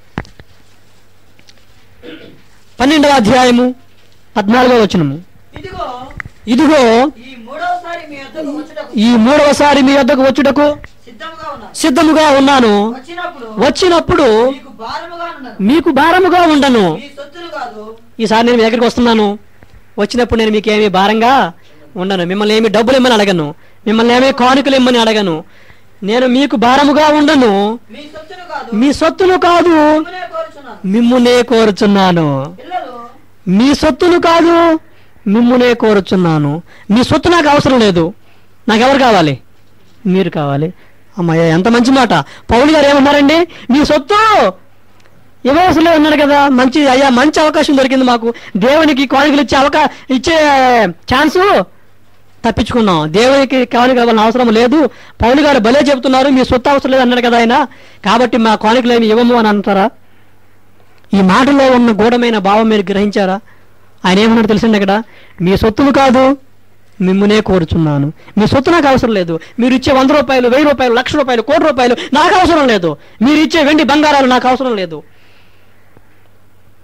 పన్నెండవ అధ్యాయము పద్నాలుగవ వచనము ఇదిగో ఇదిగో ఈ మూడవసారి మీ యొద్దకు వచ్చుటకు ఈ మూడవసారి మీ వద్దకు వచ్చుటకు సిద్ధముగా ఉన్నాను సిద్ధముగా ఉన్నాను వచ్చినప్పుడు వచ్చినప్పుడు మీకు భారముగా ఉన్నాను మీకు భారముగా ఉండను మీ సొత్తులు కాదు ఈసారి నేను మీ దగ్గరికి వస్తున్నాను వచ్చినప్పుడు నేను మీకు ఏమీ భారంగా ఉండను మిమ్మల్ని ఏమి డబ్బులు ఇమ్మని అడగను మిమ్మల్ని ఏమీ కానుకలు ఇమ్మని అడగను నేను మీకు భారముగా ఉండను మీ సొత్తులు కాదు మీ సొత్తులు కాదు మిమ్మల్నే కోరుచున్నాను మిమ్మునే కోరుచున్నాను పిల్లలు మీ సొత్తులు కాదు మిమ్మునే కోరుచున్నాను మీ సొత్తు నాకు అవసరం లేదు నాకెవరు కావాలి మీరు కావాలి అమ్మాయ ఎంత మంచి మాట పౌలు గారు ఏమన్నారండి మీ సొత్తు ఇవ్వవసరం ఉన్నాడు కదా మంచి అయ్యా మంచి అవకాశం దొరికింది మాకు దేవునికి కానుకలు ఇచ్చే అవకా ఇచ్చే ఛాన్సు తప్పించుకున్నాం దేవునికి కానుక ఇవ్వాలని అవసరం లేదు పౌలు గారు భలే చెబుతున్నారు మీ సొత్తు అవసరం లేదు అన్నాడు కదా ఆయన కాబట్టి మా కానుకలు ఏమి ఇవ్వము అని అంటారా ఈ మాటలో ఉన్న గూఢమైన భావం మీరు గ్రహించారా ఆయన ఏమన్నాడు తెలిసింది ఇక్కడ మీ సొత్తులు కాదు మిమ్మునే కోరుచున్నాను మీ సొత్తు నాకు అవసరం లేదు మీరు ఇచ్చే వంద రూపాయలు వెయ్యి రూపాయలు లక్ష రూపాయలు కోటి రూపాయలు నాకు అవసరం లేదు మీరు ఇచ్చే వెండి బంగారాలు నాకు అవసరం లేదు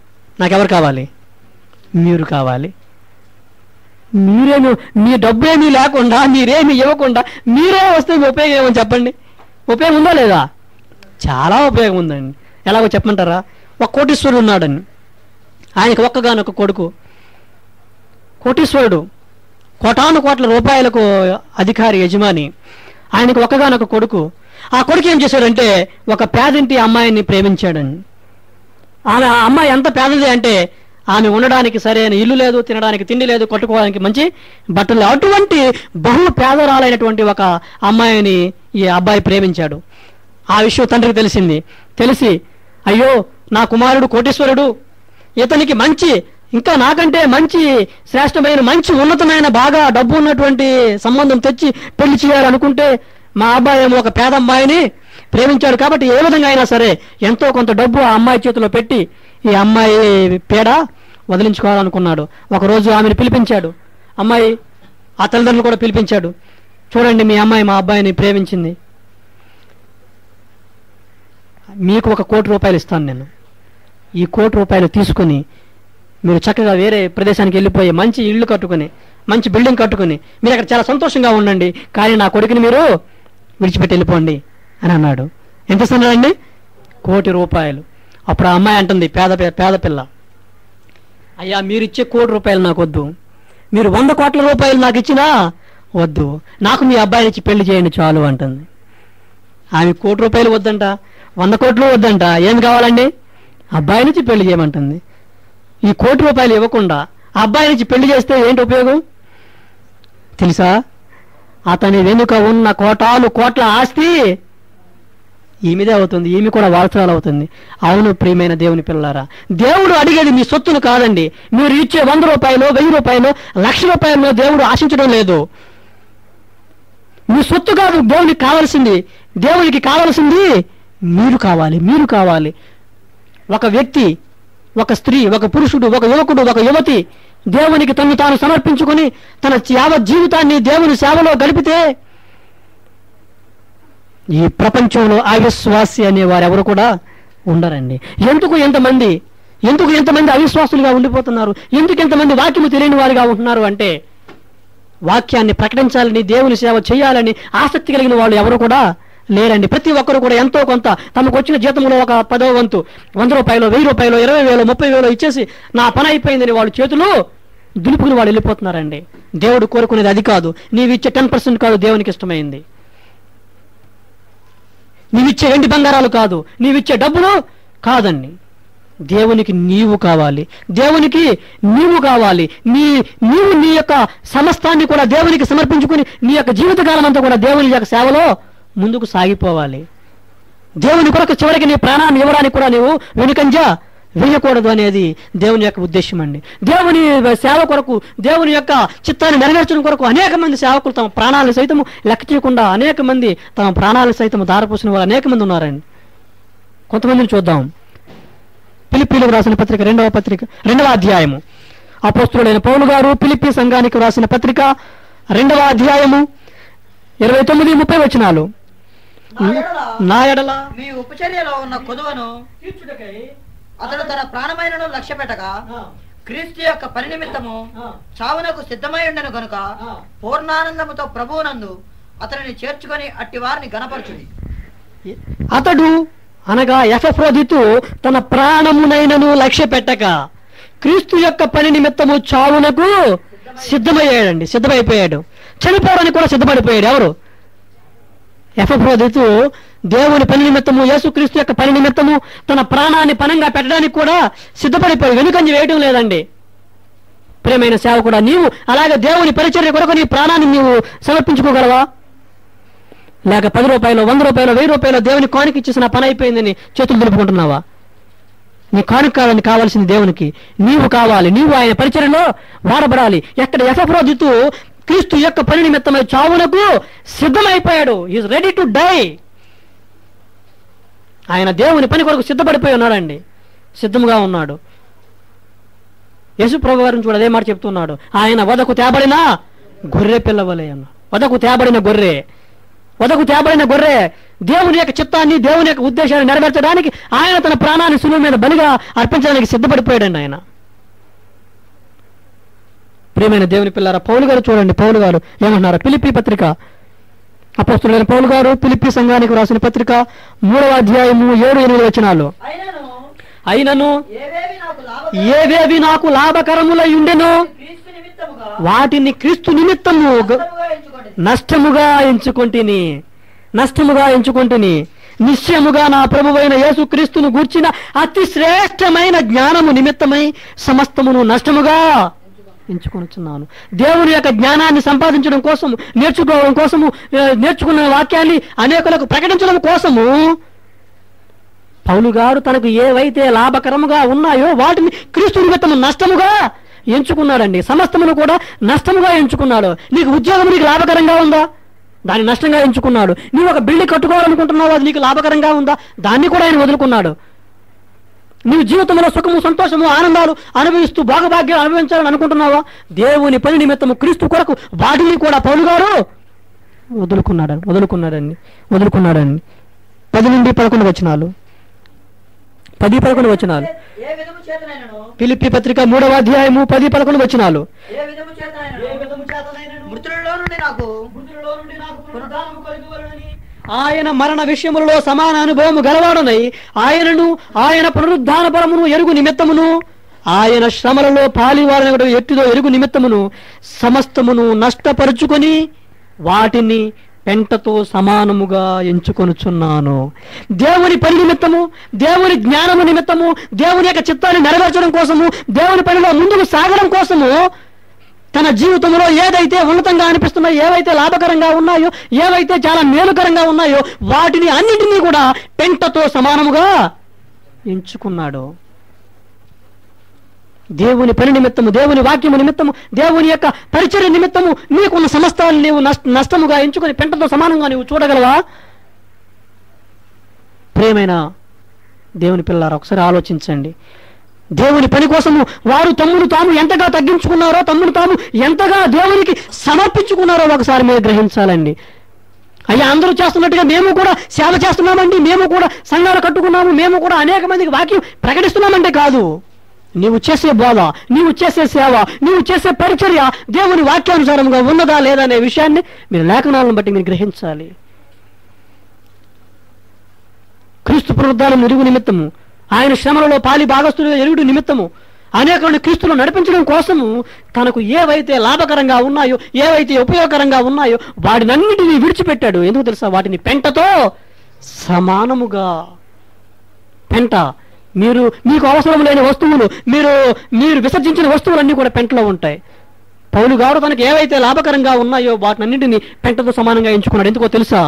నాకెవరు కావాలి మీరు కావాలి మీరేమి మీ డబ్బు ఏమీ లేకుండా మీరేమి ఇవ్వకుండా మీరే వస్తే మీ ఉపయోగం ఏమని చెప్పండి ఉపయోగం ఉందా లేదా చాలా ఉపయోగం ఉందండి ఎలాగో చెప్పమంటారా ఒక కోటీశ్వరుడు ఉన్నాడని ఆయనకు ఒక్కగానొక్క కొడుకు కోటీశ్వరుడు కోటాను కోట్ల రూపాయలకు అధికారి యజమాని ఆయనకు ఒక్కగానొక్క కొడుకు ఆ కొడుకు ఏం చేశాడంటే ఒక పేదింటి అమ్మాయిని ప్రేమించాడండి ఆమె ఆ అమ్మాయి ఎంత పేదది అంటే ఆమె ఉండడానికి సరైన ఇల్లు లేదు తినడానికి తిండి లేదు కట్టుకోవడానికి మంచి బట్టలు లేవు. అటువంటి బహు పేదరాలైనటువంటి ఒక అమ్మాయిని ఈ అబ్బాయి ప్రేమించాడు ఆ విషయం తండ్రికి తెలిసింది తెలిసి అయ్యో నా కుమారుడు కోటీశ్వరుడు ఇతనికి మంచి ఇంకా నాకంటే మంచి శ్రేష్టమైన మంచి ఉన్నతమైన బాగా డబ్బు ఉన్నటువంటి సంబంధం తెచ్చి పెళ్లి చేయాలనుకుంటే మా అబ్బాయి ఏమో ఒక పేద అమ్మాయిని ప్రేమించాడు కాబట్టి ఏ విధంగా అయినా సరే ఎంతో కొంత డబ్బు ఆ అమ్మాయి చేతిలో పెట్టి ఈ అమ్మాయి పేడ వదిలించుకోవాలనుకున్నాడు ఒకరోజు ఆమెను పిలిపించాడు అమ్మాయి ఆ తల్లిదండ్రులు కూడా పిలిపించాడు చూడండి మీ అమ్మాయి మా అబ్బాయిని ప్రేమించింది మీకు ఒక కోటి రూపాయలు ఇస్తాను నేను ఈ కోటి రూపాయలు తీసుకుని మీరు చక్కగా వేరే ప్రదేశానికి వెళ్ళిపోయి మంచి ఇల్లు కట్టుకుని మంచి బిల్డింగ్ కట్టుకుని మీరు అక్కడ చాలా సంతోషంగా ఉండండి కానీ నా కొడుకుని మీరు విడిచిపెట్టి వెళ్ళిపోండి అని అన్నాడు ఎంత ఇస్తున్నాడండి కోటి రూపాయలు అప్పుడు ఆ అమ్మాయి అంటుంది పేద పి- పేద పిల్ల అయ్యా మీరు ఇచ్చే కోటి రూపాయలు నాకు వద్దు మీరు వంద కోట్ల రూపాయలు నాకు ఇచ్చినా వద్దు నాకు మీ అబ్బాయిని ఇచ్చి పెళ్లి చేయండి చాలు అంటుంది ఆమె కోటి రూపాయలు వద్దంట వంద కోట్లు వద్దంట ఏం కావాలండి అబ్బాయి నుంచి పెళ్లి చేయమంటుంది ఈ కోటి రూపాయలు ఇవ్వకుండా ఆ అబ్బాయి నుంచి పెళ్లి చేస్తే ఏంటి ఉపయోగం తెలుసా అతని వెనుక ఉన్న కోటాలు కోట్ల ఆస్తి ఈమెదే అవుతుంది ఈమె కూడా వారసురాలు అవుతుంది అవును ప్రియమైన దేవుని పిల్లారా దేవుడు అడిగేది మీ సొత్తును కాదండి మీరు ఇచ్చే వంద రూపాయలు వెయ్యి రూపాయలు లక్ష రూపాయలు దేవుడు ఆశించడం లేదు మీ సొత్తు కాదు దేవునికి కావాల్సింది దేవునికి కావాల్సింది మీరు కావాలి మీరు కావాలి ఒక వ్యక్తి ఒక స్త్రీ ఒక పురుషుడు ఒక యువకుడు ఒక యువతి దేవునికి తను తాను సమర్పించుకొని తన యావత్ జీవితాన్ని దేవుని సేవలో గడిపితే ఈ ప్రపంచంలో అవిశ్వాసి అనే వారు ఎవరు కూడా ఉండరండి ఎందుకు ఎంతమంది ఎందుకు ఎంతమంది అవిశ్వాసులుగా ఉండిపోతున్నారు ఎందుకు ఎంతమంది వాక్యము తెలియని వారిగా ఉంటున్నారు అంటే వాక్యాన్ని ప్రకటించాలని దేవుని సేవ చేయాలని ఆసక్తి కలిగిన వాళ్ళు ఎవరు కూడా లేరండి ప్రతి ఒక్కరు కూడా ఎంతో కొంత తమకు వచ్చిన జీతంలో ఒక పదో వంతు వంద రూపాయలు వెయ్యి రూపాయలు ఇరవై వేలు ముప్పై వేలు ఇచ్చేసి నా పని అయిపోయిందని వాళ్ళ చేతులు దులుపుకుని వాళ్ళు వెళ్ళిపోతున్నారండి దేవుడు కోరుకునేది అది కాదు నీవు ఇచ్చే టెన్ పర్సెంట్ కాదు దేవునికి ఇష్టమైంది నీవిచ్చే వెండి బంగారాలు కాదు నీవిచ్చే డబ్బులు కాదండి దేవునికి నీవు కావాలి దేవునికి నీవు కావాలి నీ నీవు నీ యొక్క సమస్తాన్ని కూడా దేవునికి సమర్పించుకుని నీ యొక్క జీవితకాలం అంతా కూడా దేవుని యొక్క సేవలో ముందుకు సాగిపోవాలి దేవుని కొరకు చివరికి నీ ప్రాణాన్ని ఇవ్వడానికి కూడా నీవు వెనుకంజ వేయకూడదు అనేది దేవుని యొక్క ఉద్దేశం అండి దేవుని సేవ కొరకు దేవుని యొక్క చిత్తాన్ని నెరవేర్చడం కొరకు అనేక మంది సేవకులు తమ ప్రాణాలను సైతము లెక్క చేయకుండా అనేక మంది తమ ప్రాణాలను సైతం దారపోసిన వారు అనేక మంది ఉన్నారండి కొంతమందిని చూద్దాం పిలిపిలకు రాసిన పత్రిక రెండవ పత్రిక రెండవ అధ్యాయము అపోస్తుడైన పౌలు గారు పిలిపి సంఘానికి రాసిన పత్రిక రెండవ అధ్యాయము ఇరవై తొమ్మిది ముప్పై వచనాలు నా ఎడల నా ఎడల మీ ఉపచర్యలో ఉన్న కొదువను అతడు తన ప్రాణమైనను లక్ష్య పెట్టగా క్రీస్తు యొక్క పని నిమిత్తము చావునకు సిద్ధమై ఉండను గనుక పూర్ణానందముతో ప్రభువునందు అతనిని చేర్చుకొని అట్టి వారిని గనపరచుడి అతడు అనగా ఎఫ్రోదితు తన ప్రాణమునైనను లక్ష్య పెట్టక క్రీస్తు యొక్క పని నిమిత్తము చావునకు సిద్ధమయ్యాడండి సిద్ధమైపోయాడు చనిపోవడానికి కూడా సిద్ధపడిపోయాడు ఎవరు ఎఫ్రోదితు దేవుని పని నిమిత్తము యేసుక్రీస్తు యొక్క పని నిమిత్తము తన ప్రాణాన్ని పనంగా పెట్టడానికి కూడా సిద్ధపడిపోయాడు వెనుకంజ వేయటం లేదండి ప్రియమైన సేవ కూడా నీవు అలాగే దేవుని పరిచర్య కొరకు నీ ప్రాణాన్ని నీవు సమర్పించుకోగలవా లేక పది రూపాయలు వంద రూపాయలు వెయ్యి రూపాయలు దేవుని కానుక ఇచ్చేసి నా పని అయిపోయిందని చేతులు దులుపుకుంటున్నావా నీ కానుక కావాలని కావాల్సింది దేవునికి నీవు కావాలి నీవు ఆయన పరిచయలో వాడబడాలి ఎక్కడ యశప్రోదితు క్రీస్తు యొక్క పని నిమిత్తమై చావునకు సిద్ధమైపోయాడు ఈజ్ రెడీ టు డై ఆయన దేవుని పని కొరకు సిద్ధపడిపోయి ఉన్నాడండి సిద్ధంగా ఉన్నాడు యేసు ప్రభు గారిని చూడ అదే మాట చెప్తున్నాడు ఆయన వదకు తేబడిన గొర్రె పిల్లవలే అన్న వదకు తేబడిన గొర్రె వదకు తేబడిన గొర్రె దేవుని యొక్క చిత్తాన్ని దేవుని యొక్క ఉద్దేశాన్ని నెరవేర్చడానికి ఆయన తన ప్రాణాన్ని సులువు మీద బలిగా అర్పించడానికి సిద్ధపడిపోయాడండి ఆయన ప్రియమైన దేవుని పిల్లారా పౌలు గారు చూడండి పౌలు గారు ఏమంటున్నారు పిలిపి పత్రిక అపోస్తులైన పౌలు గారు పిలిపి సంఘానికి రాసిన పత్రిక మూడవ అధ్యాయము ఏడు ఎనిమిది వచనాలు అయినను అయినను ఏవేవి నాకు లాభ ఏవేవి నాకు లాభకరములై ఉండెనో క్రీస్తు నిమిత్తముగా వాటిని క్రీస్తు నిమిత్తము గ- నష్టముగా ఎంచుకోండి నష్టముగా ఎంచుకొంటిని నష్టముగా ఎంచుకొంటిని నిశ్చయముగా నా ప్రభువైన యేసు క్రీస్తును గూర్చిన అతి శ్రేష్టమైన జ్ఞానము నిమిత్తమై సమస్తమును నష్టముగా ఎంచుకొనుచున్నాను దేవుని యొక్క జ్ఞానాన్ని సంపాదించడం కోసం నేర్చుకోవడం కోసము ఆ, నేర్చుకున్న వాక్యాన్ని అనేకులకు ప్రకటించడం కోసము పౌలు గారు తనకు ఏవైతే లాభకరముగా ఉన్నాయో వాటిని క్రీస్తు నిమిత్తము నష్టముగా ఎంచుకున్నాడండి సమస్తమును కూడా నష్టముగా ఎంచుకున్నాడు నీకు ఉద్యోగం నీకు లాభకరంగా ఉందా దాన్ని నష్టంగా ఎంచుకున్నాడు నీవు ఒక బిల్డింగ్ కట్టుకోవాలనుకుంటున్నావు అది నీకు లాభకరంగా ఉందా దాన్ని కూడా ఆయన వదులుకున్నాడు నీవు జీవితంలో సుఖము సంతోషము ఆనందాలు అనుభవిస్తూ భోగభాగ్యాలు అనుభవించాలని అనుకుంటున్నావా దేవుని పని నిమిత్తము క్రీస్తు కొరకు వాటిని కూడా పౌలు గారు వదులుకున్నాడండి వదులుకున్నాడండి వదులుకున్నాడండి పది నుండి పదకొండు వచనాలు పది పదకొండు వచనాలు ఏ విధము చేతనైనను పిలిపి పత్రిక మూడవ అధ్యాయము పది పదకొండు వచనాలు ఏ విధము చేతనైనను మృతులలో నుండి నాకు పునరుద్ధానము కలుగువలనని ఆయన మరణ విషయములలో సమాన అనుభవము గలవాడనై ఆయనను ఆయన పునరుద్ధాన పరమును ఎరుగు నిమిత్తమును ఆయన శ్రమలలో పాలివారనగడు ఎట్టిదో ఎరుగు నిమిత్తమును సమస్తమును నష్టపరుచుకొని వాటిని పెంటతో సమానముగా ఎంచుకొనుచున్నాను దేవుని పని నిమిత్తము దేవుని జ్ఞానము నిమిత్తము దేవుని యొక్క చిత్తాన్ని నెరవేర్చడం కోసము దేవుని పనిలో ముందుకు సాగడం కోసము తన జీవితంలో ఏదైతే ఉన్నతంగా అనిపిస్తున్నాయో ఏవైతే లాభకరంగా ఉన్నాయో ఏవైతే చాలా మేలుకరంగా ఉన్నాయో వాటిని అన్నిటినీ కూడా పెంటతో సమానముగా ఎంచుకున్నాడు దేవుని పని నిమిత్తము దేవుని వాక్యము నిమిత్తము దేవుని యొక్క పరిచర్య నిమిత్తము నీకున్న సమస్తాన్ని నీవు నష్ట నష్టముగా ఎంచుకొని పెంటతో సమానంగా నీవు చూడగలవా ప్రేమైన దేవుని పిల్లారా ఒకసారి ఆలోచించండి దేవుని పని కోసము వారు తమ్ముడు తాము ఎంతగా తగ్గించుకున్నారో తమ్ముడు తాము ఎంతగా దేవునికి సమర్పించుకున్నారో ఒకసారి మీరు గ్రహించాలండి అయ్యా అందరూ చేస్తున్నట్టుగా మేము కూడా సేవ చేస్తున్నామండి మేము కూడా సంఘాలు కట్టుకున్నాము మేము కూడా అనేక మందికి వాక్యం ప్రకటిస్తున్నామంటే కాదు నీవు చేసే బోధ నీవు చేసే సేవ నీవు చేసే పరిచర్య దేవుని వాక్యానుసారంగా ఉన్నదా లేదా అనే విషయాన్ని మీరు లేఖనాలను బట్టి మీరు గ్రహించాలి క్రీస్తు పునరుద్ధానం ఎరుగు నిమిత్తము ఆయన శ్రమలలో పాలి భాగస్తులుగా ఎరుగుడు నిమిత్తము అనేకులను క్రీస్తులో నడిపించడం కోసము తనకు ఏవైతే లాభకరంగా ఉన్నాయో ఏవైతే ఉపయోగకరంగా ఉన్నాయో వాటినన్నిటినీ విడిచిపెట్టాడు ఎందుకు తెలుసా వాటిని పెంటతో సమానముగా పెంట మీరు మీకు అవసరం లేని వస్తువులు మీరు మీరు విసర్జించిన వస్తువులన్నీ కూడా పెంటలో ఉంటాయి పౌలు గారు తనకు ఏవైతే లాభకరంగా ఉన్నాయో వాటినన్నింటినీ పెంటతో సమానంగా ఎంచుకున్నాడు ఎందుకో తెలుసా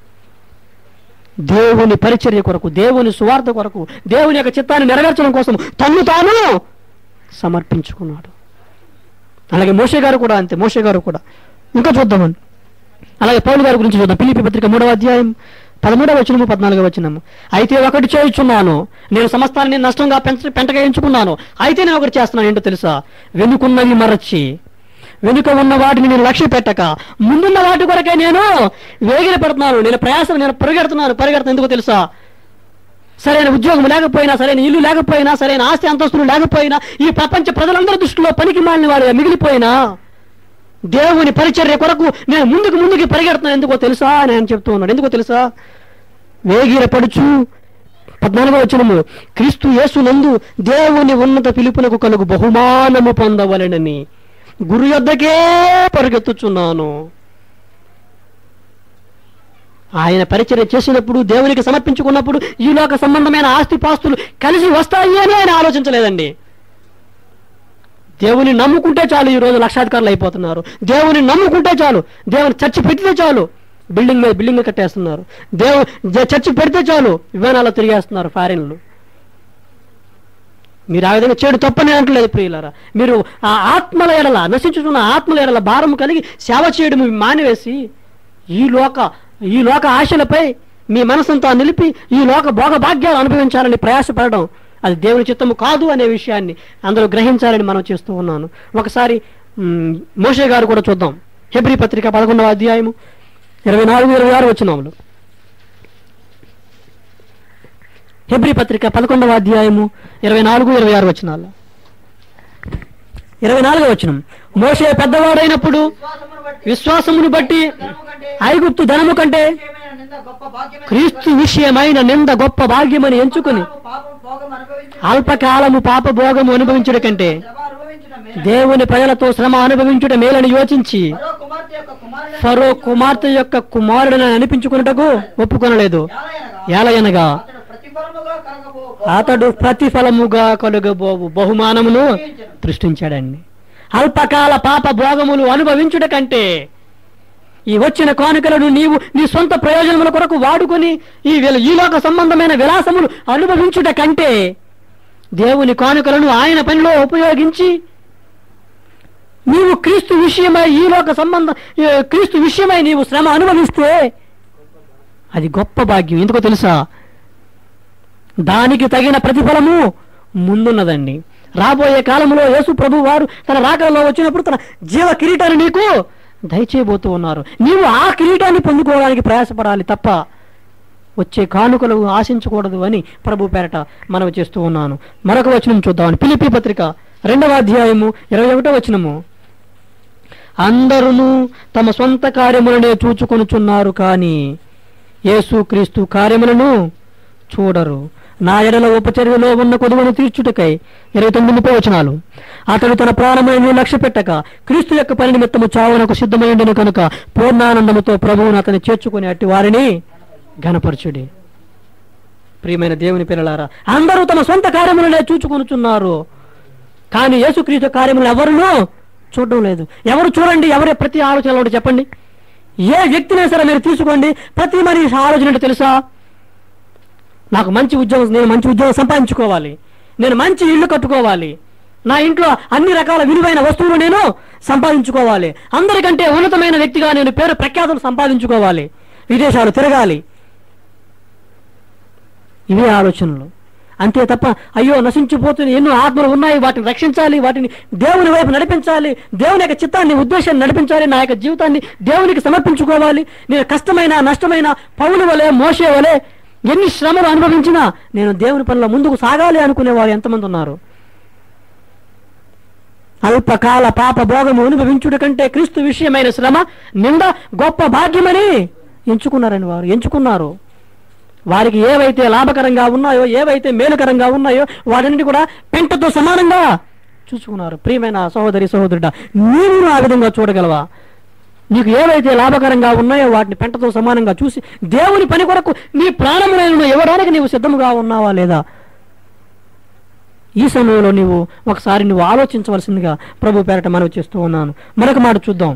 దేవుని పరిచర్య కొరకు దేవుని సువార్త కొరకు దేవుని యొక్క చిత్తాన్ని నెరవేర్చడం కోసం తన్ను తాను సమర్పించుకున్నాడు అలాగే మోషే గారు కూడా అంతే మోషే గారు కూడా ఇంకా చూద్దామండి అలాగే పౌలు గారి గురించి చూద్దాం పిలిపి పత్రిక మూడవ అధ్యాయం పదమూడవ వచనము పద్నాలుగో వచనము అయితే ఒకటి చేయుచున్నాను నేను సమస్తాన్ని నష్టంగా పెంచ పెంటగా ఎంచుకున్నాను అయితే నేను ఒకటి చేస్తున్నాను ఏంటో తెలుసా వెనుకున్నవి మరచి వెనుక ఉన్న వాటిని నేను లక్ష్య పెట్టక ముందున్న వాటి కొరకే నేను వేగిర పెడుతున్నాను నేను ప్రయాసం నేను పరిగెడుతున్నాను పరిగెడుతున్నాను ఎందుకో తెలుసా సరైన ఉద్యోగం లేకపోయినా సరైన ఇల్లు లేకపోయినా సరైన ఆస్తి అంతస్తులు లేకపోయినా ఈ ప్రపంచ ప్రజలందరి దృష్టిలో పనికి మాలిన వాడు మిగిలిపోయినా దేవుని పరిచర్య కొరకు నేను ముందుకు ముందుకు పరిగెడుతున్నాను ఎందుకో తెలుసా అని ఆయన చెప్తూ ఉన్నాడు ఎందుకో తెలుసా వేగిర పడుచు పద్నాలుగో వచనము క్రీస్తు యేసునందు దేవుని ఉన్నత పిలుపునకు కలుగు బహుమానము పొందవలెనని గురు యొద్దకే పరిగెత్తుచున్నాను ఆయన పరిచర్య చేసినప్పుడు దేవునికి సమర్పించుకున్నప్పుడు ఈ లోక సంబంధమైన ఆస్తి పాస్తులు కలిసి వస్తాయి అని ఆయన ఆలోచించలేదండి దేవుని నమ్ముకుంటే చాలు ఈ రోజు లక్షాధికారులు అయిపోతున్నారు దేవుని నమ్ముకుంటే చాలు దేవుని చర్చి పెట్టితే చాలు బిల్డింగ్ మీద బిల్డింగ్ కట్టేస్తున్నారు దేవు జ- చర్చి పెడితే చాలు విమానాల్లో తిరిగేస్తున్నారు ఫారిన్లు మీరు ఆ విధంగా చెడు తప్పని అంటలేదు ప్రియులారా మీరు ఆ ఆత్మల ఎడల నశించుతున్న ఆత్మల ఎడల భారం కలిగి సేవ చేయడం మానివేసి ఈ లోక ఈ లోక ఆశలపై మీ మనసంతా నిలిపి ఈ లోక భోగ భాగ్యాలు అనుభవించాలని ప్రయాసపడడం అది దేవుని చిత్తము కాదు అనే విషయాన్ని అందరూ గ్రహించాలని మనం చేస్తూ ఉన్నాను ఒకసారి మ్, మోషే గారు కూడా చూద్దాం హెబ్రి పత్రిక పదకొండవ అధ్యాయము ఇరవై నాలుగు ఇరవై ఆరు వచ్చినాములు హెబ్రి పత్రిక పదకొండవ అధ్యాయము ఇరవై నాలుగు ఇరవై ఆరు వచనాలు ఇరవై నాలుగో వచనం మోషే పెద్దవాడైనప్పుడు విశ్వాసమును బట్టి విశ్వాసమును బట్టి ధనము కంటే ఐగుప్తు ధనము కంటే విషయమైన నింద గొప్ప భాగ్యమైన క్రీస్తు విషయమైన నింద గొప్ప భాగ్యమని ఎంచుకుని పాపం భోగం అనుభవించు అల్పకాలము పాప భోగము అనుభవించుట కంటే శ్రమ అనుభవించిన మేలు. దేవుని ప్రజలతో శ్రమ అనుభవించుట మేలని యోచించి మరో కుమార్తె యొక్క కుమారుడు ఫరో కుమార్తె యొక్క కుమారుడిని అనిపించుకున్నటకు ఒప్పుకొనలేదు ఏలయనగా అతడు ప్రతిఫలముగా కలగబో అతడు ప్రతిఫలముగా కలుగబోవు బహుమానమును సృష్టించాడండి అల్పకాల పాప భోగములు అనుభవించుట కంటే ఈ వచ్చిన కానుకలను నీవు నీ సొంత ప్రయోజనముల కొరకు వాడుకొని ఈ విల- ఈ లోక సంబంధమైన విలాసములు అనుభవించుట కంటే దేవుని కానుకలను ఆయన పనిలో ఉపయోగించి నీవు క్రీస్తు విషయమై ఈ లోక సంబంధ ఏ, క్రీస్తు విషయమై నీవు శ్రమ అనుభవిస్తే అది గొప్ప భాగ్యం ఎందుకో తెలుసా దానికి తగిన ప్రతిఫలము ముందున్నదండి రాబోయే కాలంలో యేసు ప్రభు వారు తన రాకలలో వచ్చినప్పుడు తన జీవ కిరీటాన్ని నీకు దయచేయబోతూ ఉన్నారు నీవు ఆ కిరీటాన్ని పొందుకోవడానికి ప్రయాసపడాలి తప్ప వచ్చే కానుకలు ఆశించకూడదు అని ప్రభు పేరట మనవి చేస్తూ ఉన్నాను మరొక వచనం చూద్దామని పిలిపి పత్రిక రెండవ అధ్యాయము ఇరవై ఒకటో వచనము అందరూ తమ సొంత కార్యములనే చూచుకొనుచున్నారు కానీ యేసుక్రీస్తు కార్యములను చూడరు నా ఎడల ఉపచర్యలో ఉన్న కొదువను తీర్చుటకై ఇరవై తొమ్మిది ముప్పై వచనాలు అతడు తన ప్రాణమైన లక్ష్య పెట్టక క్రీస్తు యొక్క పని నిమిత్తము చావునకు సిద్ధమైండను కనుక పూర్ణానందముతో ప్రభువును అతని చేర్చుకుని అట్టి వారిని ఘనపరచుడి ప్రియమైన దేవుని పిల్లలారా అందరూ తమ సొంత కార్యములనే చూచుకొనుచున్నారు కానీ యేసుక్రీస్తు కార్యములు ఎవరునూ చూడడం లేదు ఎవరు చూడండి ఎవరే ప్రతి ఆలోచనలో ఉంటే చెప్పండి ఏ వ్యక్తినైనా సరే మీరు తీసుకోండి ప్రతి మనిషి ఆలోచన ఏంటో తెలుసా నాకు మంచి ఉద్యోగం నేను మంచి ఉద్యోగం సంపాదించుకోవాలి నేను మంచి ఇల్లు కట్టుకోవాలి నా ఇంట్లో అన్ని రకాల విలువైన వస్తువులు నేను సంపాదించుకోవాలి అందరికంటే ఉన్నతమైన వ్యక్తిగా నేను పేరు ప్రఖ్యాతులు సంపాదించుకోవాలి విదేశాలు తిరగాలి ఇవే ఆలోచనలు అంతే తప్ప అయ్యో నశించిపోతున్న ఎన్నో ఆత్మలు ఉన్నాయి వాటిని రక్షించాలి వాటిని దేవుని వైపు నడిపించాలి దేవుని యొక్క చిత్తాన్ని ఉద్దేశాన్ని నడిపించాలి నా యొక్క జీవితాన్ని దేవునికి సమర్పించుకోవాలి నేను కష్టమైన నష్టమైన పౌలు వలె మోసే వలె ఎన్ని శ్రమలు అనుభవించినా నేను దేవుని పనిలో ముందుకు సాగాలి అనుకునే వారు ఎంతమంది ఉన్నారు అల్పకాల పాప భోగము అనుభవించుట కంటే క్రీస్తు విషయమైన శ్రమ నింద గొప్ప భాగ్యమని ఎంచుకున్నారని వారు ఎంచుకున్నారు వారికి ఏవైతే లాభకరంగా ఉన్నాయో ఏవైతే మేలుకరంగా ఉన్నాయో వాటిని కూడా పెంటతో సమానంగా చూసుకున్నారు ప్రియమైన సహోదరి సహోదరుడా నీవు ఆ విధంగా చూడగలవా నీకు ఏవైతే లాభకరంగా ఉన్నాయో వాటిని పెంటతో సమానంగా చూసి దేవుని పని కొరకు నీ ప్రాణములను ఇవ్వడానికి నీవు సిద్ధముగా ఉన్నావా లేదా ఈ సమయంలో నీవు ఒకసారి నువ్వు ఆలోచించవలసిందిగా ప్రభు పేరట మనవి చేస్తూ ఉన్నాను మరొక మాట చూద్దాం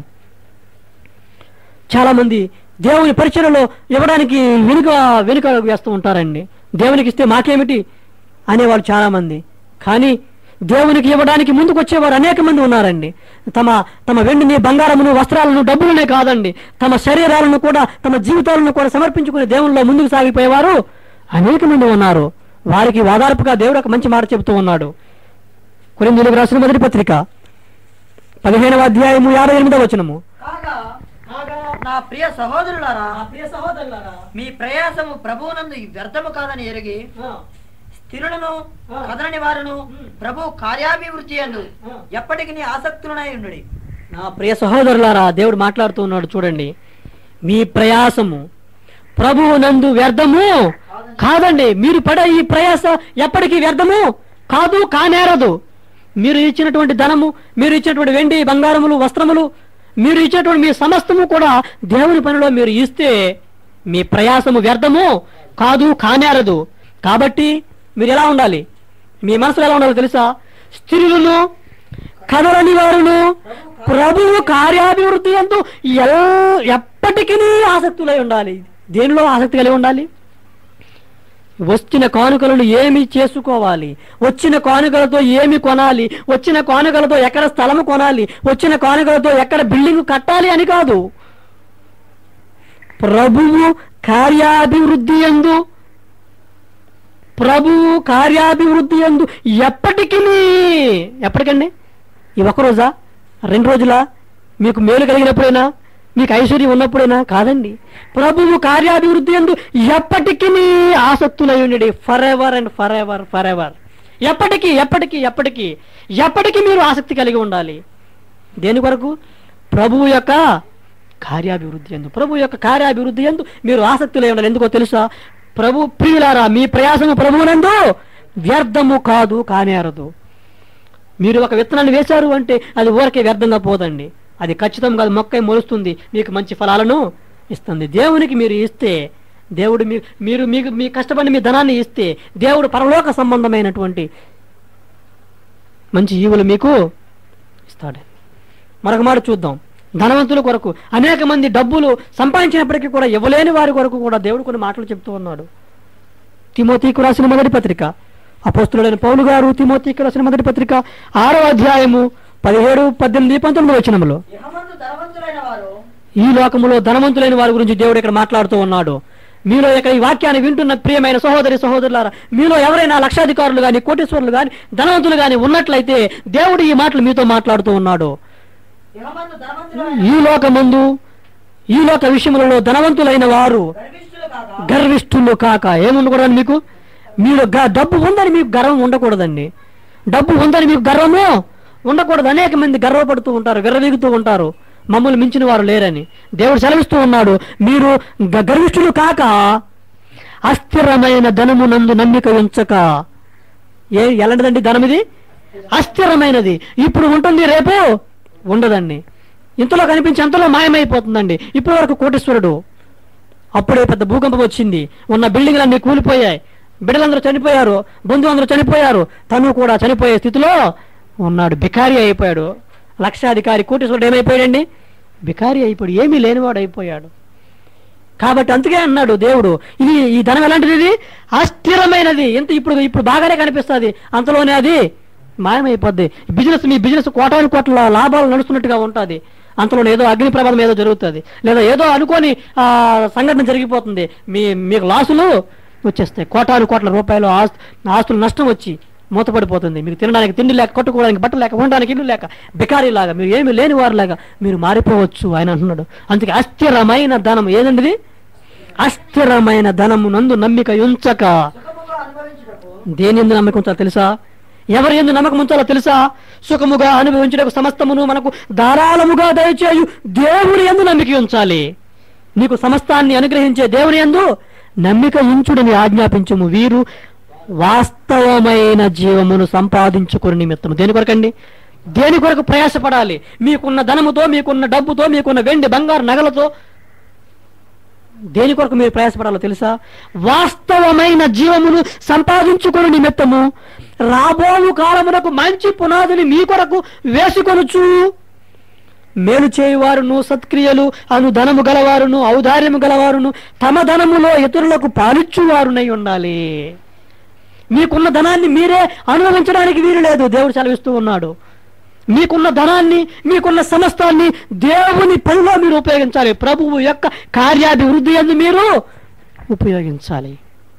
చాలా మంది దేవుని పరిచయలో ఇవ్వడానికి వెనుక వెనుక వేస్తూ ఉంటారండి దేవునికి ఇస్తే మాకేమిటి అనేవాళ్ళు చాలా మంది కానీ దేవునికి ఇవ్వడానికి ముందుకు వచ్చేవారు అనేక మంది ఉన్నారండి తమ తమ వెండిని బంగారమును వస్త్రాలను డబ్బులనే కాదండి తమ శరీరాలను కూడా తమ జీవితాలను కూడా సమర్పించుకుని దేవునిలో ముందుకు సాగిపోయేవారు అనేక మంది ఉన్నారు వారికి వాదార్పుగా దేవుడు ఒక మంచి మాట చెబుతూ ఉన్నాడు కొరిందులకు రాసిన మొదటి పత్రిక పదిహేనవ అధ్యాయము యాభై ఎనిమిదవ వచనము కాగా నా ప్రియ సహోదరులారా ప్రియ సహోదరులారా మీ ప్రయాసము ప్రభువునందు వ్యర్థము కాదని ఎరిగి స్థిరులను ఆ. కదలని వారును ప్రభు కార్యాభివృద్ధి అందు ఆ. ఎప్పటికి నీ ఆసక్తులనై ఉండుడి నా ప్రియ సహోదరులారా దేవుడు మాట్లాడుతూ ఉన్నాడు చూడండి మీ ప్రయాసము ప్రభువు నందు వ్యర్థము కాదండి మీరు పడే ఈ ప్రయాస ఎప్పటికీ వ్యర్థము కాదు కానేరదు మీరు ఇచ్చినటువంటి ధనము మీరు ఇచ్చినటువంటి వెండి బంగారములు వస్త్రములు మీరు ఇచ్చినటువంటి మీ సమస్తము కూడా దేవుని పనిలో మీరు ఇస్తే మీ ప్రయాసము వ్యర్థము కాదు కానేరదు కాబట్టి మీరు ఎలా ఉండాలి మీ మనసులో ఎలా ఉండాలో తెలుసా స్త్రీలను కదలని వారును ప్రభువు కార్యాభివృద్ధి ఎందు ఎల్- ఎప్పటికీ ఆసక్తులై ఉండాలి దేనిలో ఆసక్తి కలిగి ఉండాలి వచ్చిన కానుకలను ఏమి చేసుకోవాలి వచ్చిన కానుకలతో ఏమి కొనాలి వచ్చిన కానుకలతో ఎక్కడ స్థలము కొనాలి వచ్చిన కానుకలతో ఎక్కడ బిల్డింగ్ కట్టాలి అని కాదు ప్రభువు కార్యాభివృద్ధి ఎందు ప్రభువు కార్యాభివృద్ధి ఎందు ఎప్పటికీ ఎప్పటికండి ఈ ఒక్క రోజా రెండు రోజులా మీకు మేలు కలిగినప్పుడైనా మీకు ఐశ్వర్యం ఉన్నప్పుడేనా కాదండి ప్రభువు కార్యాభివృద్ధి ఎందు ఎప్పటికీ ఆసక్తులై ఉండండి for ever and for ever for ever ఎప్పటికీ ఎప్పటికీ ఎప్పటికీ ఎప్పటికీ మీరు ఆసక్తి కలిగి ఉండాలి దేని కొరకు ప్రభువు యొక్క కార్యాభివృద్ధి ఎందు ప్రభు యొక్క కార్యాభివృద్ధి ఎందు మీరు ఆసక్తులై ఉండాలి ఎందుకో తెలుసా ప్రభు ప్రియులారా మీ ప్రయాసము ప్రభువునందు వ్యర్థము కాదు కానేరదు మీరు ఒక విత్తనాన్ని వేశారు అంటే అది ఊరకే వ్యర్థంగా పోదండి అది ఖచ్చితంగా అది మొక్క మొలుస్తుంది మీకు మంచి ఫలాలను ఇస్తుంది దేవునికి మీరు ఇస్తే దేవుడు మీ మీరు మీకు మీ కష్టపడి మీ ధనాన్ని ఇస్తే దేవుడు పరలోక సంబంధమైనటువంటి మంచి ఈవులు మీకు ఇస్తాడు మరొక మాట చూద్దాం ధనవంతుల కొరకు అనేక మంది డబ్బులు సంపాదించినప్పటికీ కూడా ఇవ్వలేని వారి కొరకు కూడా దేవుడు కొన్ని మాటలు చెప్తూ ఉన్నాడు తిమోతికి రాసిన మొదటి పత్రిక అపోస్తులైన పౌలు గారు తిమోతికి రాసిన మొదటి పత్రిక ఆరో అధ్యాయము పదిహేడు పద్దెనిమిది పంతొమ్మిది వచనములో ఇహమందు ధనవంతులైన వారు ఈ లోకములో ధనవంతులైన వారి గురించి దేవుడు ఇక్కడ మాట్లాడుతూ ఉన్నాడు మీలో ఇక్కడ ఈ వాక్యాన్ని వింటున్న ప్రియమైన సహోదరి సహోదరులారా మీలో ఎవరైనా లక్షాధికారులు గాని కోటీశ్వరులు గాని ధనవంతులు గాని ఉన్నట్లయితే దేవుడు ఈ మాటలు మీతో మాట్లాడుతూ ఉన్నాడు ఇహమందు ధనవంతులైన ఈ లోకమందు ఈ లోక విషయములలో ధనవంతులైన వారు గర్విష్ఠులు కాక గర్విష్ఠులు కాక ఏముండకూడదు మీకు మీరు గ- డబ్బు ఉందని మీకు గర్వం ఉండకూడదండి డబ్బు ఉందని మీకు గర్వము ఉండకూడదు అనేక మంది గర్వపడుతూ ఉంటారు గర్వీగుతూ ఉంటారు మమ్మల్ని మించిన వారు లేరని దేవుడు సెలవిస్తూ ఉన్నాడు మీరు గ- గర్విష్ఠులు కాక అస్థిరమైన ధనము నందు నమ్మిక ఉంచక ఏ ఎలాంటిదండి ధనం ఇది అస్థిరమైనది ఇప్పుడు ఉంటుంది రేపు ఉండదండి ఇంతలో కనిపించి అంతలో మాయమైపోతుందండి ఇప్పటి వరకు కోటేశ్వరుడు అప్పుడే పెద్ద భూకంపం వచ్చింది ఉన్న బిల్డింగ్లన్నీ కూలిపోయాయి బిడ్డలందరూ చనిపోయారు బంధువులందరూ చనిపోయారు తను కూడా చనిపోయే స్థితిలో ఉన్నాడు బికారి అయిపోయాడు లక్షాధికారి కోటేశ్వరుడు ఏమైపోయాడండి బికారి అయిపోయాడు ఏమీ లేనివాడు అయిపోయాడు కాబట్టి అందుకే అన్నాడు దేవుడు ఇది ఈ ధనం ఎలాంటిది ఇది అస్థిరమైనది ఎంత ఇప్పుడు ఇప్పుడు బాగానే కనిపిస్తుంది అంతలోనే అది మాయమైపోద్ది బిజినెస్ మీ బిజినెస్ కోటాను కోట్ల లాభాలు నడుస్తున్నట్టుగా ఉంటుంది అంతలోనే ఏదో అగ్ని ప్రమాదం ఏదో జరుగుతుంది లేదా ఏదో అనుకోని ఆ, సంఘటన జరిగిపోతుంది మీ మీకు లాసులు వచ్చేస్తాయి కోటాను కోట్ల రూపాయలు ఆస్తు ఆస్తులు నష్టం వచ్చి మూతపడిపోతుంది మీకు తినడానికి తిండి లేక కట్టుకోవడానికి బట్ట లేక ఉండడానికి ఇల్లు లేక బికారీలాగా మీరు ఏమీ లేని వారిలాగా మీరు మారిపోవచ్చు ఆయన అంటున్నాడు అందుకే అస్థిరమైన ధనం ఏదండి ఇది అస్థిరమైన ధనము నందు నమ్మిక ఉంచక సుఖముగా అనుభవించుటకు దేని ఎందు నమ్మకం ఉంచాలో తెలుసా ఎవరి ఎందు నమ్మకం ఉంచాలో తెలుసా సుఖముగా అనుభవించడానికి సమస్తమును మనకు ధారాళముగా దయచేయు దేవుని ఎందు నమ్మిక ఉంచాలి నీకు సమస్తాన్ని అనుగ్రహించే దేవుని ఎందు నమ్మిక ఉంచుడని ఆజ్ఞాపించుము వీరు వాస్తవమైన జీవమును సంపాదించుకుని నిమిత్తము దేని కొరకండి దేని కొరకు ప్రయాసపడాలి మీకున్న ధనముతో మీకున్న డబ్బుతో మీకున్న వెండి బంగారు నగలతో దేని కొరకు మీరు ప్రయాసపడాలో తెలుసా వాస్తవమైన జీవమును సంపాదించుకొని నిమిత్తము రాబోవు కాలమునకు మంచి పునాదిని మీ కొరకు వేసుకొనుచు మేలు చేయువారును సత్క్రియలు అను ధనము గలవారును ఔదార్యము గలవారును తమ ధనములో ఇతరులకు పాలిచ్చువారునై ఉండాలి మీకున్న ధనాన్ని మీరే అనుభవించడానికి వీలు లేదు దేవుడు సెలవిస్తూ ఉన్నాడు మీకున్న ధనాన్ని మీకున్న సమస్తాన్ని దేవుని పనిలో మీరు ఉపయోగించాలి ప్రభువు యొక్క కార్యాభివృద్ధి అందు మీరు ఉపయోగించాలి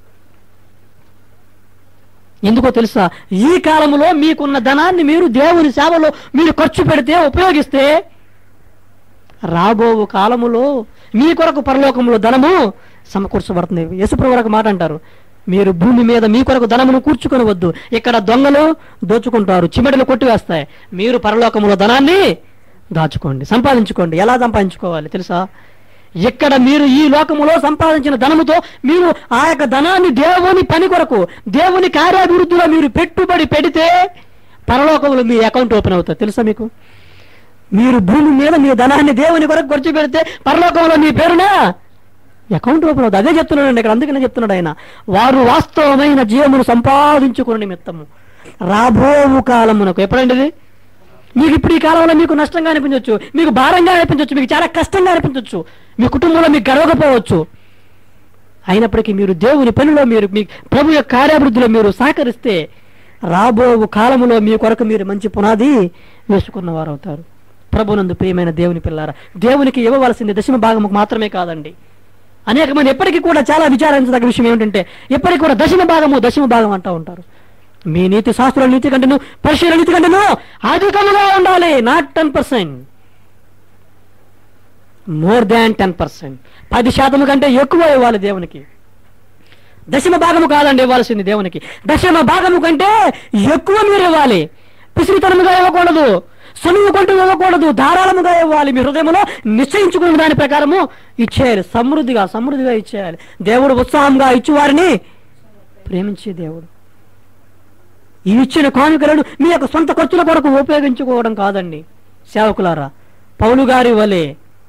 ఎందుకో తెలుసా ఈ కాలంలో మీకున్న ధనాన్ని మీరు దేవుని సేవలో మీరు ఖర్చు పెడితే ఉపయోగిస్తే రాబోవు కాలములో మీ కొరకు పరలోకంలో ధనము సమకూర్చబడుతుంది యశుప్రభు ఒక మాట అంటారు మీరు భూమి మీద మీ కొరకు ధనమును కూర్చుకొని వద్దు ఇక్కడ దొంగలు దోచుకుంటారు చిమెడలు కొట్టివేస్తాయి మీరు పరలోకములో ధనాన్ని దాచుకోండి సంపాదించుకోండి ఎలా సంపాదించుకోవాలి తెలుసా ఇక్కడ మీరు ఈ లోకములో సంపాదించిన ధనముతో మీరు ఆ యొక్క ధనాన్ని దేవుని పని కొరకు దేవుని కార్యాభివృద్ధిలో మీరు పెట్టుబడి పెడితే పరలోకములో మీ అకౌంట్ ఓపెన్ అవుతుంది తెలుసా మీకు మీరు భూమి మీద మీ ధనాన్ని దేవుని కొరకు ఖర్చు పెడితే పరలోకంలో మీ పేరున అకౌంట్ ఓపెన్ అవుతుంది అదే చెప్తున్నాడు ఇక్కడ అందుకనే చెప్తున్నాడు ఆయన వారు వాస్తవమైన జీవమును సంపాదించుకున్న నిమిత్తము రాబోవు కాలమునకు ఎప్పుడండి ఇది మీకు ఇప్పుడు ఈ కాలంలో మీకు నష్టంగా అనిపించవచ్చు మీకు భారంగా అనిపించవచ్చు మీకు చాలా కష్టంగా అనిపించవచ్చు మీ కుటుంబంలో మీకు గడవకపోవచ్చు అయినప్పటికీ మీరు దేవుని పనిలో మీరు మీ ప్రభు యొక్క కార్యాభివృద్ధిలో మీరు సహకరిస్తే రాబో కాలములో మీ కొరకు మీరు మంచి పునాది వేసుకున్నవారు అవుతారు ప్రభునందు ప్రియమైన దేవుని పిల్లారా దేవునికి ఇవ్వవలసింది దశమ భాగము మాత్రమే కాదండి అనేక మంది ఎప్పటికీ కూడా చాలా విచారించదగ్గ విషయం ఏమిటంటే ఎప్పటికీ కూడా దశమ భాగము దశమ భాగం అంటూ ఉంటారు మీ నీతి శాస్త్రాల నీతి కంటేను పరిశీలన నీతి కంటేను అధికముగా ఉండాలి not ten percent more than ten percent పది శాతం కంటే ఎక్కువ ఇవ్వాలి దేవునికి దశమ భాగము కాదండి ఇవ్వాల్సింది దేవునికి దశమ భాగము కంటే ఎక్కువ మీరు ఇవ్వాలి పిసిరితనముగా ఇవ్వకూడదు సొనువు కొంటూ ఇవ్వకూడదు ధారాళముగా ఇవ్వాలి మీ హృదయంలో నిశ్చయించుకున్న దాని ప్రకారము ఇచ్చేయాలి సమృద్ధిగా సమృద్ధిగా ఇచ్చేయాలి దేవుడు ఉత్సాహంగా ఇచ్చేవారిని ప్రేమించే దేవుడు ఈ ఇచ్చిన కానుకలను మీ యొక్క సొంత ఖర్చుల కొరకు ఉపయోగించుకోవడం కాదండి సేవకులారా పౌలు గారి వలె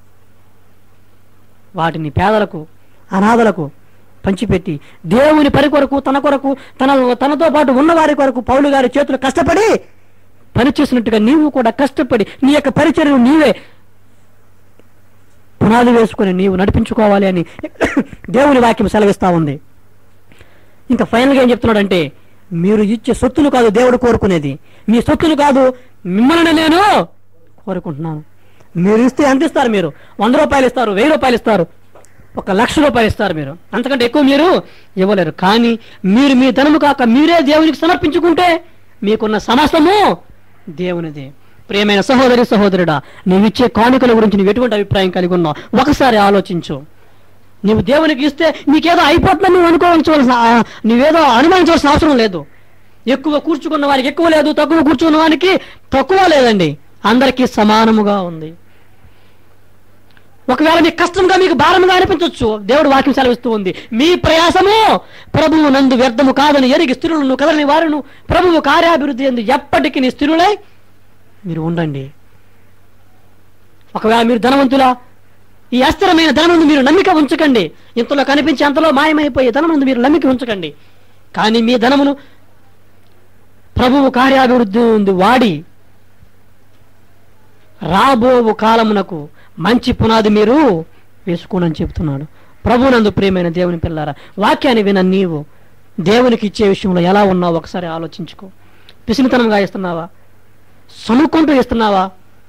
వాటిని పేదలకు అనాథలకు పంచిపెట్టి దేవుని పని కొరకు తన కొరకు తన తనతో పాటు ఉన్న వారి కొరకు పౌలు గారి చేతులు కష్టపడి పని చేసినట్టుగా నీవు కూడా కష్టపడి నీ యొక్క పరిచర్యను నీవే పునాది వేసుకొని నీవు నడిపించుకోవాలి అని దేవుని వాక్యం సెలవిస్తా ఉంది ఇంకా ఫైనల్గా ఏం చెప్తున్నాడంటే మీరు ఇచ్చే సొత్తులు కాదు దేవుడు కోరుకునేది మీ సొత్తులు కాదు మిమ్మల్ని నేను కోరుకుంటున్నాను మీరు ఇస్తే ఎంత ఇస్తారు మీరు వంద రూపాయలు ఇస్తారు వెయ్యి రూపాయలు ఇస్తారు ఒక లక్ష రూపాయలు ఇస్తారు మీరు అంతకంటే ఎక్కువ మీరు ఇవ్వలేరు కానీ మీరు మీ ధనము కాక మీరే దేవునికి సమర్పించుకుంటే మీకున్న సమస్తము దేవునిదే ప్రియమైన సహోదరి సహోదరుడా నీవు ఇచ్చే కానుకల గురించి నువ్వు ఎటువంటి అభిప్రాయం కలిగి ఉన్నావు ఒకసారి ఆలోచించు నువ్వు దేవునికి ఇస్తే నీకేదో అయిపోతుందని నువ్వు అనుకోవలసిన ఆ, నువ్వేదో అనుమానించవలసిన అవసరం లేదు ఎక్కువ కూర్చుకున్న వారికి ఎక్కువ లేదు తక్కువ కూర్చున్న వారికి తక్కువ లేదండి అందరికీ సమానముగా ఉంది ఒకవేళ మీకు కష్టంగా మీకు భారముగా అనిపించవచ్చు దేవుడు వాక్యం సెలవిస్తూ ఉంది మీ ప్రయాసము ప్రభువు నందు వ్యర్థము కాదని ఎరిగి స్థిరులను కదలని వారును ప్రభువు కార్యాభివృద్ధి ఎందు ఎప్పటికీ నీ స్థిరులై మీరు ఉండండి ఒకవేళ మీరు ధనవంతులా ఈ అస్థిరమైన ధనమందు మీరు నమ్మిక ఉంచకండి ఇంతలో కనిపించే అంతలో మాయమైపోయే ధనమందు మీరు నమ్మిక ఉంచకండి కానీ మీ ధనమును ప్రభువు కార్యాభివృద్ధి ఉంది వాడి రాబోవు కాలమునకు మంచి పునాది మీరు వేసుకోనని చెప్తున్నాడు ప్రభునందు ప్రియమైన దేవుని పిల్లారా వాక్యాన్ని విన నీవు దేవునికి ఇచ్చే విషయంలో ఎలా ఉన్నావు ఒకసారి ఆలోచించుకో పిసినితనంగా ఇస్తున్నావా సనుక్కుంటూ ఇస్తున్నావా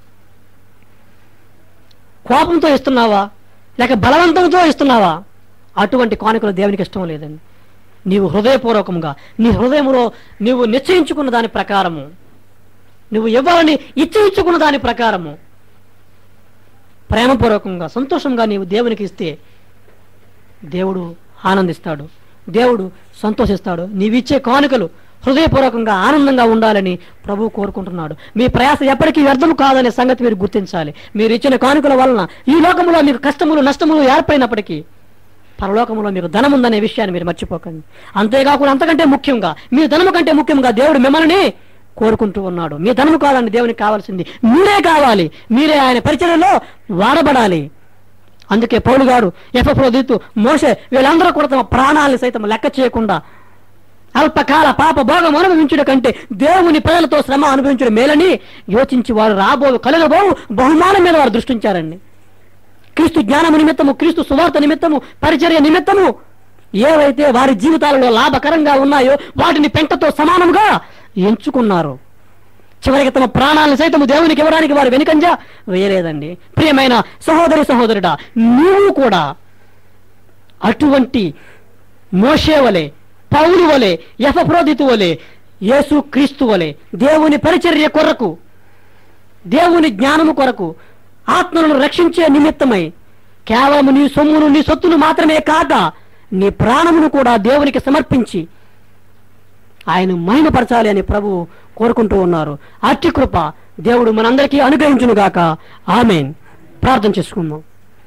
కోపంతో ఇస్తున్నావా లేక బలవంతంతో ఇస్తున్నావా అటువంటి కానుకలు దేవునికి ఇష్టం లేదండి నీవు హృదయపూర్వకంగా నీ హృదయంలో నీవు నిశ్చయించుకున్న దాని ప్రకారము నువ్వు ఇవ్వాలని ఇచ్చించుకున్న దాని ప్రకారము ప్రేమపూర్వకంగా సంతోషంగా నీవు దేవునికి ఇస్తే దేవుడు ఆనందిస్తాడు దేవుడు సంతోషిస్తాడు నీవిచ్చే కానుకలు హృదయపూర్వకంగా ఆనందంగా ఉండాలని ప్రభువు కోరుకుంటున్నాడు మీ ప్రయాస ఎప్పటికీ వ్యర్థం కాదనే సంగతి మీరు గుర్తించాలి మీరు ఇచ్చిన కానుకల వలన ఈ లోకంలో మీకు కష్టములు నష్టములు ఏర్పడినప్పటికీ పరలోకంలో మీకు ధనం ఉందనే విషయాన్ని మీరు మర్చిపోకండి అంతేకాకుండా అంతకంటే ముఖ్యంగా మీ ధనము కంటే ముఖ్యంగా దేవుడు మిమ్మల్ని కోరుకుంటూ ఉన్నాడు మీ ధనము కాదండి దేవునికి కావాల్సింది మీరే కావాలి మీరే ఆయన పరిచయంలో వాడబడాలి అందుకే పౌలు గారు ఎఫ్రోదితు మోసే వీళ్ళందరూ కూడా తమ ప్రాణాలను సైతం లెక్క చేయకుండా అల్పకాల పాప భోగం అనుభవించుట కంటే దేవుని ప్రజలతో శ్రమ అనుభవించడం మేలని యోచించి వారు రాబో కలగబోవు బహుమానం మీద వారు దృష్టించారండి క్రీస్తు జ్ఞానము నిమిత్తము క్రీస్తు సువార్త నిమిత్తము పరిచర్య నిమిత్తము ఏవైతే వారి జీవితాలలో లాభకరంగా ఉన్నాయో వాటిని పెంటతో సమానముగా ఎంచుకున్నారు చివరికి తమ ప్రాణాలను సైతము దేవునికి ఇవ్వడానికి వారు వెనుకంజ వేయలేదండి ప్రియమైన సహోదరి సహోదరుడా నీవు కూడా అటువంటి మోషే వలె పౌలు వలె యఫప్రోదితు వలె యేసు క్రీస్తు వలె దేవుని పరిచర్య కొరకు దేవుని జ్ఞానము కొరకు ఆత్మలను రక్షించే నిమిత్తమై కేవలం నీ సొమ్మును నీ సొత్తును మాత్రమే కాక నీ ప్రాణమును కూడా దేవునికి సమర్పించి ఆయన మహిమపరచాలి అని ప్రభువు కోరుకుంటూ ఉన్నారు అట్టి కృప దేవుడు మనందరికీ అనుగ్రహించును గాక ఆమెన్ ప్రార్థన చేసుకుందాం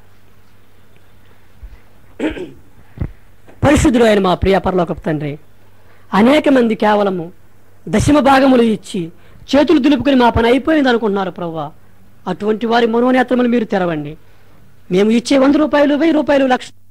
పరిశుద్ధుడు అయిన మా ప్రియ పరలోకపు తండ్రి అనేక మంది కేవలము దశమ భాగములు ఇచ్చి చేతులు దులుపుకుని మా పని అయిపోయింది అనుకుంటున్నారు ప్రవ్వా అటువంటి వారి మనోనేత్రములు మీరు తెరవండి మేము ఇచ్చే వంద రూపాయలు వెయ్యి రూపాయలు లక్ష